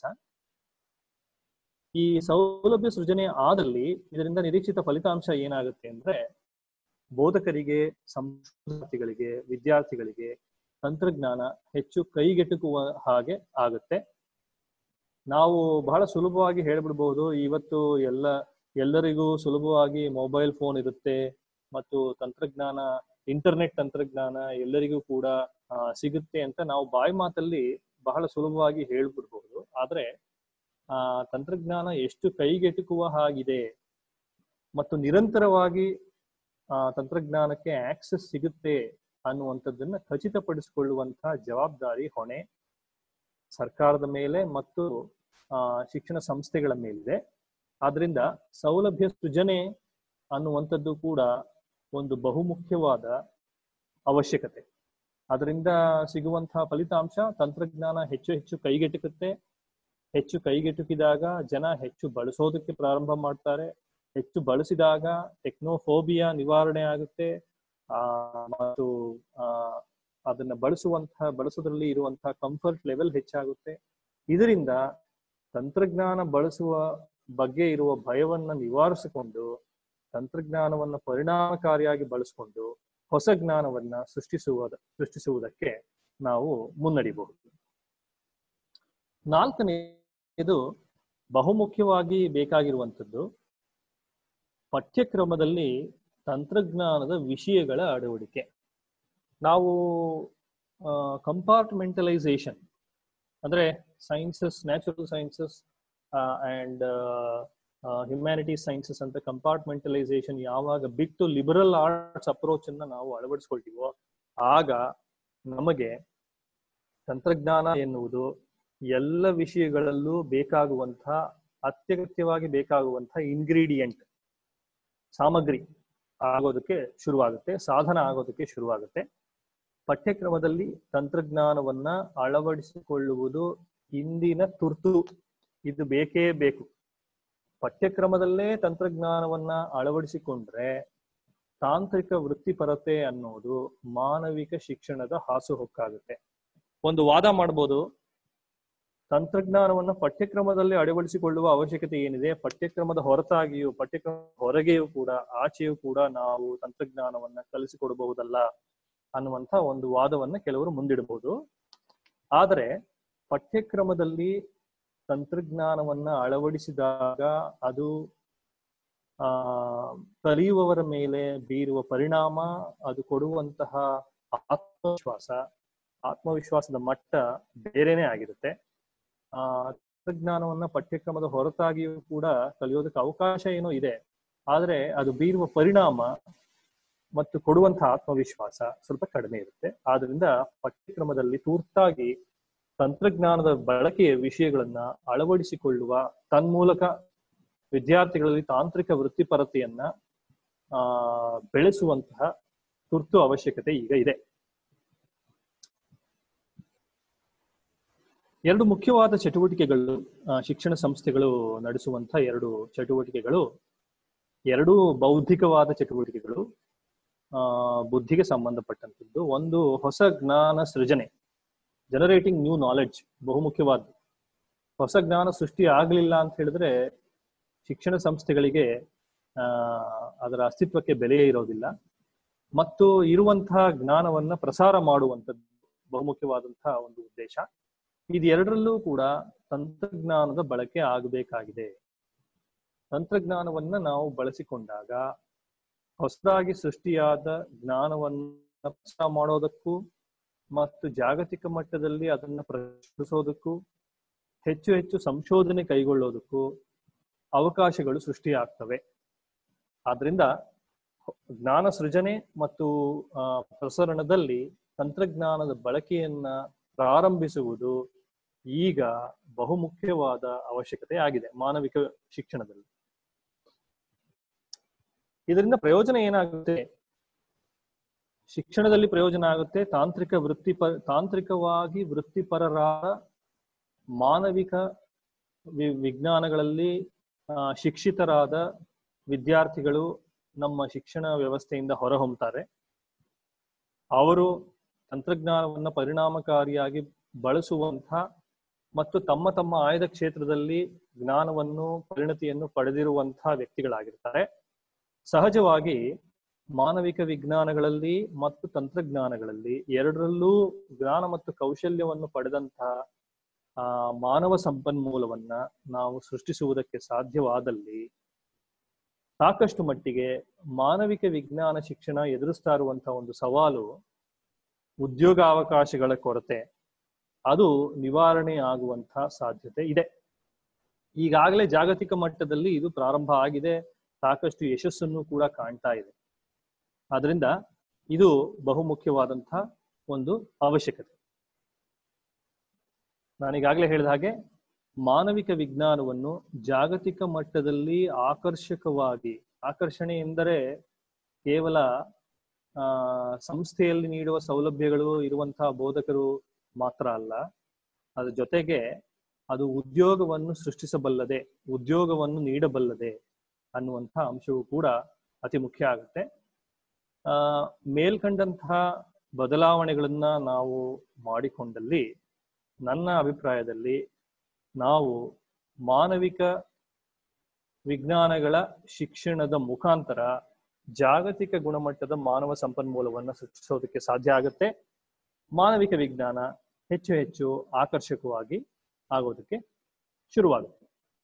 ಈ ಸೌಲಭ್ಯ ಸೃಜನೆ ಆದಲ್ಲಿ ಇದರಿಂದ ನಿರೀಕ್ಷಿತ ಫಲಿತಾಂಶ ಏನಾಗುತ್ತೆ ಅಂದ್ರೆ ಬೋಧಕರಿಗೆ ಸಂಶೋಧನಾರ್ಥಿಗಳಿಗೆ ವಿದ್ಯಾರ್ಥಿಗಳಿಗೆ ತಂತ್ರಜ್ಞಾನ ಹೆಚ್ಚು ಕೈಗೆಟುಕುವ ಹಾಗೆ ಆಗುತ್ತೆ ನಾವು ಬಹಳ ಸುಲಭವಾಗಿ ಹೇಳ್ಬಿಡ್ಬಹುದು ಇವತ್ತು ಎಲ್ಲ ಎಲ್ಲರಿಗೂ ಸುಲಭವಾಗಿ ಮೊಬೈಲ್ ಫೋನ್ ಇರುತ್ತೆ ಮತ್ತು ತಂತ್ರಜ್ಞಾನ ಇಂಟರ್ನೆಟ್ ತಂತ್ರಜ್ಞಾನ ಎಲ್ಲರಿಗೂ ಕೂಡ ಆ, ಸಿಗುತ್ತೆ ಅಂತ ನಾವು ಬಾಯಿ ಮಾತಲ್ಲಿ ಬಹಳ ಸುಲಭವಾಗಿ ಹೇಳ್ಬಿಡ್ಬಹುದು ಆದ್ರೆ ಆ ತಂತ್ರಜ್ಞಾನ ಎಷ್ಟು ಕೈಗೆಟುಕುವ ಹಾಗಿದೆ ಮತ್ತು ನಿರಂತರವಾಗಿ ಆ ತಂತ್ರಜ್ಞಾನಕ್ಕೆ ಆಕ್ಸೆಸ್ ಸಿಗುತ್ತೆ ಅನ್ನುವಂಥದ್ದನ್ನ ಖಚಿತಪಡಿಸಿಕೊಳ್ಳುವಂತಹ ಜವಾಬ್ದಾರಿ ಹೊಣೆ ಸರ್ಕಾರದ ಮೇಲೆ ಮತ್ತು ಆ ಶಿಕ್ಷಣ ಸಂಸ್ಥೆಗಳ ಮೇಲಿದೆ ಆದ್ರಿಂದ ಸೌಲಭ್ಯ ಸೃಜನೆ ಅನ್ನುವಂಥದ್ದು ಕೂಡ ಒಂದು ಬಹುಮುಖ್ಯವಾದ ಅವಶ್ಯಕತೆ ಅದರಿಂದ ಸಿಗುವಂತಹ ಫಲಿತಾಂಶ ತಂತ್ರಜ್ಞಾನ ಹೆಚ್ಚು ಹೆಚ್ಚು ಕೈಗೆಟುಕುತ್ತೆ ಹೆಚ್ಚು ಕೈಗೆಟುಕಿದಾಗ ಜನ ಹೆಚ್ಚು ಬಳಸೋದಕ್ಕೆ ಪ್ರಾರಂಭ ಮಾಡ್ತಾರೆ ಹೆಚ್ಚು ಬಳಸಿದಾಗ ಟೆಕ್ನೋಫೋಬಿಯಾ ನಿವಾರಣೆ ಆಗುತ್ತೆ ಆ ಮತ್ತು ಆ ಅದನ್ನ ಬಳಸುವಂತಹ ಬಳಸೋದ್ರಲ್ಲಿ ಇರುವಂತಹ ಕಂಫರ್ಟ್ ಲೆವೆಲ್ ಹೆಚ್ಚಾಗುತ್ತೆ ಇದರಿಂದ ತಂತ್ರಜ್ಞಾನ ಬಳಸುವ ಬಗ್ಗೆ ಇರುವ ಭಯವನ್ನ ನಿವಾರಿಸಿಕೊಂಡು ತಂತ್ರಜ್ಞಾನವನ್ನ ಪರಿಣಾಮಕಾರಿಯಾಗಿ ಬಳಸಿಕೊಂಡು ಹೊಸ ಜ್ಞಾನವನ್ನ ಸೃಷ್ಟಿಸುವುದ ಸೃಷ್ಟಿಸುವುದಕ್ಕೆ ನಾವು ಮುನ್ನಡಿಬಹುದು ನಾಲ್ಕನೆಯದು ಬಹುಮುಖ್ಯವಾಗಿ ಬೇಕಾಗಿರುವಂಥದ್ದು ಪಠ್ಯಕ್ರಮದಲ್ಲಿ ತಂತ್ರಜ್ಞಾನದ ವಿಷಯಗಳ ಅಳವಡಿಕೆ ನಾವು ಕಂಪಾರ್ಟ್ಮೆಂಟಲೈಸೇಷನ್ ಅಂದ್ರೆ sciences natural sciences and humanities sciences ಅಂತ ಕಂಪಾರ್ಟ್ಮೆಂಟಲೈಸೇಷನ್ ಯಾವಾಗ ಬಿಟ್ಟು ಲಿಬರಲ್ ಆರ್ಟ್ಸ್ ಅಪ್ರೋಚ್ ಅನ್ನ ನಾವು ಅಳವಡಿಸ್ಕೊಳ್ತೀವೋ ಆಗ ನಮಗೆ ತಂತ್ರಜ್ಞಾನ ಎನ್ನುವುದು ಎಲ್ಲ ವಿಷಯಗಳಲ್ಲೂ ಬೇಕಾಗುವಂತಹ ಅತ್ಯಗತ್ಯವಾಗಿ ಬೇಕಾಗುವಂತಹ ಇಂಗ್ರೀಡಿಯಂಟ್ ಸಾಮಗ್ರಿ ಆಗೋದಕ್ಕೆ ಶುರುವಾಗುತ್ತೆ ಸಾಧನ ಆಗೋದಕ್ಕೆ ಶುರುವಾಗುತ್ತೆ ಪಠ್ಯಕ್ರಮದಲ್ಲಿ ತಂತ್ರಜ್ಞಾನವನ್ನ ಅಳವಡಿಸಿಕೊಳ್ಳುವುದು ಇಂದಿನ ತುರ್ತು ಇದು ಬೇಕೇ ಬೇಕು ಪಠ್ಯಕ್ರಮದಲ್ಲೇ ತಂತ್ರಜ್ಞಾನವನ್ನ ಅಳವಡಿಸಿಕೊಂಡ್ರೆ ತಾಂತ್ರಿಕ ವೃತ್ತಿಪರತೆ ಅನ್ನೋದು ಮಾನವಿಕ ಶಿಕ್ಷಣದ ಹಾಸುಹೊಕ್ಕಾಗುತ್ತೆ ಒಂದು ವಾದ ಮಾಡ್ಬೋದು ತಂತ್ರಜ್ಞಾನವನ್ನ ಪಠ್ಯಕ್ರಮದಲ್ಲಿ ಅಳವಡಿಸಿಕೊಳ್ಳುವ ಅವಶ್ಯಕತೆ ಏನಿದೆ ಪಠ್ಯಕ್ರಮದ ಹೊರತಾಗಿಯೂ ಪಠ್ಯಕ್ರಮ ಹೊರಗೆಯೂ ಕೂಡ ಆಚೆಯೂ ಕೂಡ ನಾವು ತಂತ್ರಜ್ಞಾನವನ್ನ ಕಲಿಸಿಕೊಡಬಹುದಲ್ಲ ಅನ್ನುವಂತ ಒಂದು ವಾದವನ್ನ ಕೆಲವರು ಮುಂದಿಡಬಹುದು ಆದರೆ ಪಠ್ಯಕ್ರಮದಲ್ಲಿ ತಂತ್ರಜ್ಞಾನವನ್ನ ಅಳವಡಿಸಿದಾಗ ಅದು ಆ ಕಲಿಯುವವರ ಮೇಲೆ ಬೀರುವ ಪರಿಣಾಮ ಅದು ಕೊಡುವಂತಹ ಆತ್ಮವಿಶ್ವಾಸ ಆತ್ಮವಿಶ್ವಾಸದ ಮಟ್ಟ ಬೇರೆನೆ ಆಗಿರುತ್ತೆ ಆ ತಂತ್ರಜ್ಞಾನವನ್ನ ಪಠ್ಯಕ್ರಮದ ಹೊರತಾಗಿಯೂ ಕೂಡ ಕಲಿಯೋದಕ್ಕೆ ಅವಕಾಶ ಏನೋ ಇದೆ ಆದ್ರೆ ಅದು ಬೀರುವ ಪರಿಣಾಮ ಮತ್ತು ಕೊಡುವಂತಹ ಆತ್ಮವಿಶ್ವಾಸ ಸ್ವಲ್ಪ ಕಡಿಮೆ ಇರುತ್ತೆ ಆದ್ರಿಂದ ಪಠ್ಯಕ್ರಮದಲ್ಲಿ ತೂರ್ತಾಗಿ ತಂತ್ರಜ್ಞಾನದ ಬಳಕೆಯ ವಿಷಯಗಳನ್ನ ಅಳವಡಿಸಿಕೊಳ್ಳುವ ತನ್ಮೂಲಕ ವಿದ್ಯಾರ್ಥಿಗಳಲ್ಲಿ ತಾಂತ್ರಿಕ ವೃತ್ತಿಪರತೆಯನ್ನ ಆ ಬೆಳೆಸುವಂತಹ ತುರ್ತು ಅವಶ್ಯಕತೆ ಈಗ ಇದೆ ಎರಡು ಮುಖ್ಯವಾದ ಚಟುವಟಿಕೆಗಳು ಆ, ಶಿಕ್ಷಣ ಸಂಸ್ಥೆಗಳು ನಡೆಸುವಂತಹ ಎರಡು ಚಟುವಟಿಕೆಗಳು ಎರಡು ಬೌದ್ಧಿಕವಾದ ಚಟುವಟಿಕೆಗಳು ಆ ಬುದ್ಧಿಗೆ ಸಂಬಂಧಪಟ್ಟಂತದ್ದು ಒಂದು ಹೊಸ ಜ್ಞಾನ ಸೃಜನೆ ಜನರೇಟಿಂಗ್ ನ್ಯೂ ನಾಲೆಡ್ಜ್ ಬಹುಮುಖ್ಯವಾದ್ದು ಹೊಸ ಜ್ಞಾನ ಸೃಷ್ಟಿ ಆಗ್ಲಿಲ್ಲ ಅಂತ ಹೇಳಿದ್ರೆ ಶಿಕ್ಷಣ ಸಂಸ್ಥೆಗಳಿಗೆ ಆ ಅದರ ಅಸ್ತಿತ್ವಕ್ಕೆ ಬೆಲೆಯೇ ಇರೋದಿಲ್ಲ ಮತ್ತು ಇರುವಂತಹ ಜ್ಞಾನವನ್ನ ಪ್ರಸಾರ ಮಾಡುವಂಥದ್ದು ಬಹುಮುಖ್ಯವಾದಂತಹ ಒಂದು ಉದ್ದೇಶ ಇದೆರಡರಲ್ಲೂ ಕೂಡ ತಂತ್ರಜ್ಞಾನದ ಬಳಕೆ ಆಗಬೇಕಾಗಿದೆ ತಂತ್ರಜ್ಞಾನವನ್ನ ನಾವು ಬಳಸಿಕೊಂಡಾಗ ಹೊಸದಾಗಿ ಸೃಷ್ಟಿಯಾದ ಜ್ಞಾನವನ್ನ ಪ್ರಸಾರ ಮಾಡೋದಕ್ಕೂ ಮತ್ತು ಜಾಗತಿಕ ಮಟ್ಟದಲ್ಲಿ ಅದನ್ನ ಪ್ರಶ್ನಿಸೋದಕ್ಕೂ ಹೆಚ್ಚು ಹೆಚ್ಚು ಸಂಶೋಧನೆ ಕೈಗೊಳ್ಳೋದಕ್ಕೂ ಅವಕಾಶಗಳು ಸೃಷ್ಟಿಯಾಗ್ತವೆ ಆದ್ರಿಂದ ಜ್ಞಾನ ಸೃಜನೆ ಮತ್ತು ಆ, ಪ್ರಸರಣದಲ್ಲಿ ತಂತ್ರಜ್ಞಾನದ ಬಳಕೆಯನ್ನ ಪ್ರಾರಂಭಿಸುವುದು ಈಗ ಬಹುಮುಖ್ಯವಾದ ಅವಶ್ಯಕತೆ ಆಗಿದೆ ಮಾನವಿಕ ಶಿಕ್ಷಣದಲ್ಲಿ ಇದರಿಂದ ಪ್ರಯೋಜನ ಏನಾಗುತ್ತೆ ಶಿಕ್ಷಣದಲ್ಲಿ ಪ್ರಯೋಜನ ಆಗುತ್ತೆ ತಾಂತ್ರಿಕ ವೃತ್ತಿಪರ ತಾಂತ್ರಿಕವಾಗಿ ವೃತ್ತಿಪರರಾದ ಮಾನವಿಕ ವಿ- ವಿಜ್ಞಾನಗಳಲ್ಲಿ ಆ, ಶಿಕ್ಷಿತರಾದ ವಿದ್ಯಾರ್ಥಿಗಳು ನಮ್ಮ ಶಿಕ್ಷಣ ವ್ಯವಸ್ಥೆಯಿಂದ ಹೊರಹೊಮ್ಮುತ್ತಾರೆ ಅವರು ತಂತ್ರಜ್ಞಾನವನ್ನ ಪರಿಣಾಮಕಾರಿಯಾಗಿ ಬಳಸುವಂತ ಮತ್ತು ತಮ್ಮ ತಮ್ಮ ಆಯ್ದ ಕ್ಷೇತ್ರದಲ್ಲಿ ಜ್ಞಾನವನ್ನು ಪರಿಣತಿಯನ್ನು ಪಡೆದಿರುವಂತಹ ವ್ಯಕ್ತಿಗಳಾಗಿರ್ತಾರೆ ಸಹಜವಾಗಿ ಮಾನವಿಕ ವಿಜ್ಞಾನಗಳಲ್ಲಿ ಮತ್ತು ತಂತ್ರಜ್ಞಾನಗಳಲ್ಲಿ ಎರಡರಲ್ಲೂ ಜ್ಞಾನ ಮತ್ತು ಕೌಶಲ್ಯವನ್ನು ಪಡೆದಂತಹ ಆ ಮಾನವ ಸಂಪನ್ಮೂಲವನ್ನ ನಾವು ಸೃಷ್ಟಿಸುವುದಕ್ಕೆ ಸಾಧ್ಯವಾದಲ್ಲಿ ಸಾಕಷ್ಟು ಮಟ್ಟಿಗೆ ಮಾನವಿಕ ವಿಜ್ಞಾನ ಶಿಕ್ಷಣ ಎದುರಿಸ್ತಾ ಇರುವಂತಹ ಒಂದು ಸವಾಲು ಉದ್ಯೋಗಾವಕಾಶಗಳ ಕೊರತೆ ಅದು ನಿವಾರಣೆ ಆಗುವಂತಹ ಸಾಧ್ಯತೆ ಇದೆ ಈಗಾಗಲೇ ಜಾಗತಿಕ ಮಟ್ಟದಲ್ಲಿ ಇದು ಪ್ರಾರಂಭ ಆಗಿದೆ ಸಾಕಷ್ಟು ಯಶಸ್ಸನ್ನು ಕೂಡ ಕಾಣ್ತಾ ಇದೆ ಆದ್ರಿಂದ ಇದು ಬಹುಮುಖ್ಯವಾದಂತಹ ಒಂದು ಅವಶ್ಯಕತೆ ನಾನೀಗಾಗಲೇ ಹೇಳಿದ ಹಾಗೆ ಮಾನವಿಕ ವಿಜ್ಞಾನವನ್ನು ಜಾಗತಿಕ ಮಟ್ಟದಲ್ಲಿ ಆಕರ್ಷಕವಾಗಿ ಆಕರ್ಷಣೆ ಎಂದರೆ ಕೇವಲ ಆ ಸಂಸ್ಥೆಯಲ್ಲಿ ನೀಡುವ ಸೌಲಭ್ಯಗಳು ಇರುವಂತಹ ಬೋಧಕರು ಮಾತ್ರ ಅಲ್ಲ ಅದ್ರ ಜೊತೆಗೆ ಅದು ಉದ್ಯೋಗವನ್ನು ಸೃಷ್ಟಿಸಬಲ್ಲದೆ ಉದ್ಯೋಗವನ್ನು ನೀಡಬಲ್ಲದೆ ಅನ್ನುವಂತಹ ಅಂಶವು ಕೂಡ ಅತಿ ಮುಖ್ಯ ಆಗುತ್ತೆ ಆ ಮೇಲ್ಕಂಡಂತಹ ಬದಲಾವಣೆಗಳನ್ನ ನಾವು ಮಾಡಿಕೊಂಡಲ್ಲಿ ನನ್ನ ಅಭಿಪ್ರಾಯದಲ್ಲಿ ನಾವು ಮಾನವಿಕ ವಿಜ್ಞಾನಗಳ ಶಿಕ್ಷಣದ ಮುಖಾಂತರ ಜಾಗತಿಕ ಗುಣಮಟ್ಟದ ಮಾನವ ಸಂಪನ್ಮೂಲವನ್ನು ಸೃಷ್ಟಿಸೋದಕ್ಕೆ ಸಾಧ್ಯ ಆಗುತ್ತೆ ಮಾನವಿಕ ವಿಜ್ಞಾನ ಹೆಚ್ಚು ಹೆಚ್ಚು ಆಕರ್ಷಕವಾಗಿ ಆಗೋದಕ್ಕೆ ಶುರುವಾಗುತ್ತೆ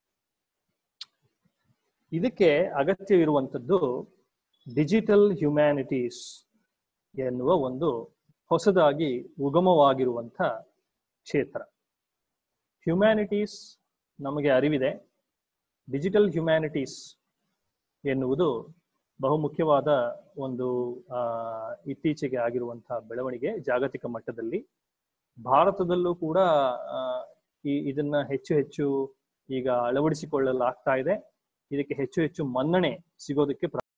ಇದಕ್ಕೆ ಅಗತ್ಯವಿರುವಂಥದ್ದು ಡಿಜಿಟಲ್ ಹ್ಯುಮ್ಯಾನಿಟೀಸ್ ಎನ್ನುವ ಒಂದು ಹೊಸದಾಗಿ ಉಗಮವಾಗಿರುವಂಥ ಕ್ಷೇತ್ರ ಹ್ಯುಮ್ಯಾನಿಟೀಸ್ ನಮಗೆ ಅರಿವಿದೆ ಡಿಜಿಟಲ್ ಹ್ಯುಮ್ಯಾನಿಟೀಸ್ ಎನ್ನುವುದು ಬಹುಮುಖ್ಯವಾದ ಒಂದು ಆ ಇತ್ತೀಚೆಗೆ ಆಗಿರುವಂತಹ ಬೆಳವಣಿಗೆ ಜಾಗತಿಕ ಮಟ್ಟದಲ್ಲಿ ಭಾರತದಲ್ಲೂ ಕೂಡ ಆ, ಈ ಇದನ್ನ ಹೆಚ್ಚು ಹೆಚ್ಚು ಈಗ ಅಳವಡಿಸಿಕೊಳ್ಳಲಾಗ್ತಾ ಇದೆ ಇದಕ್ಕೆ ಹೆಚ್ಚು ಹೆಚ್ಚು ಮನ್ನಣೆ ಸಿಗೋದಕ್ಕೆ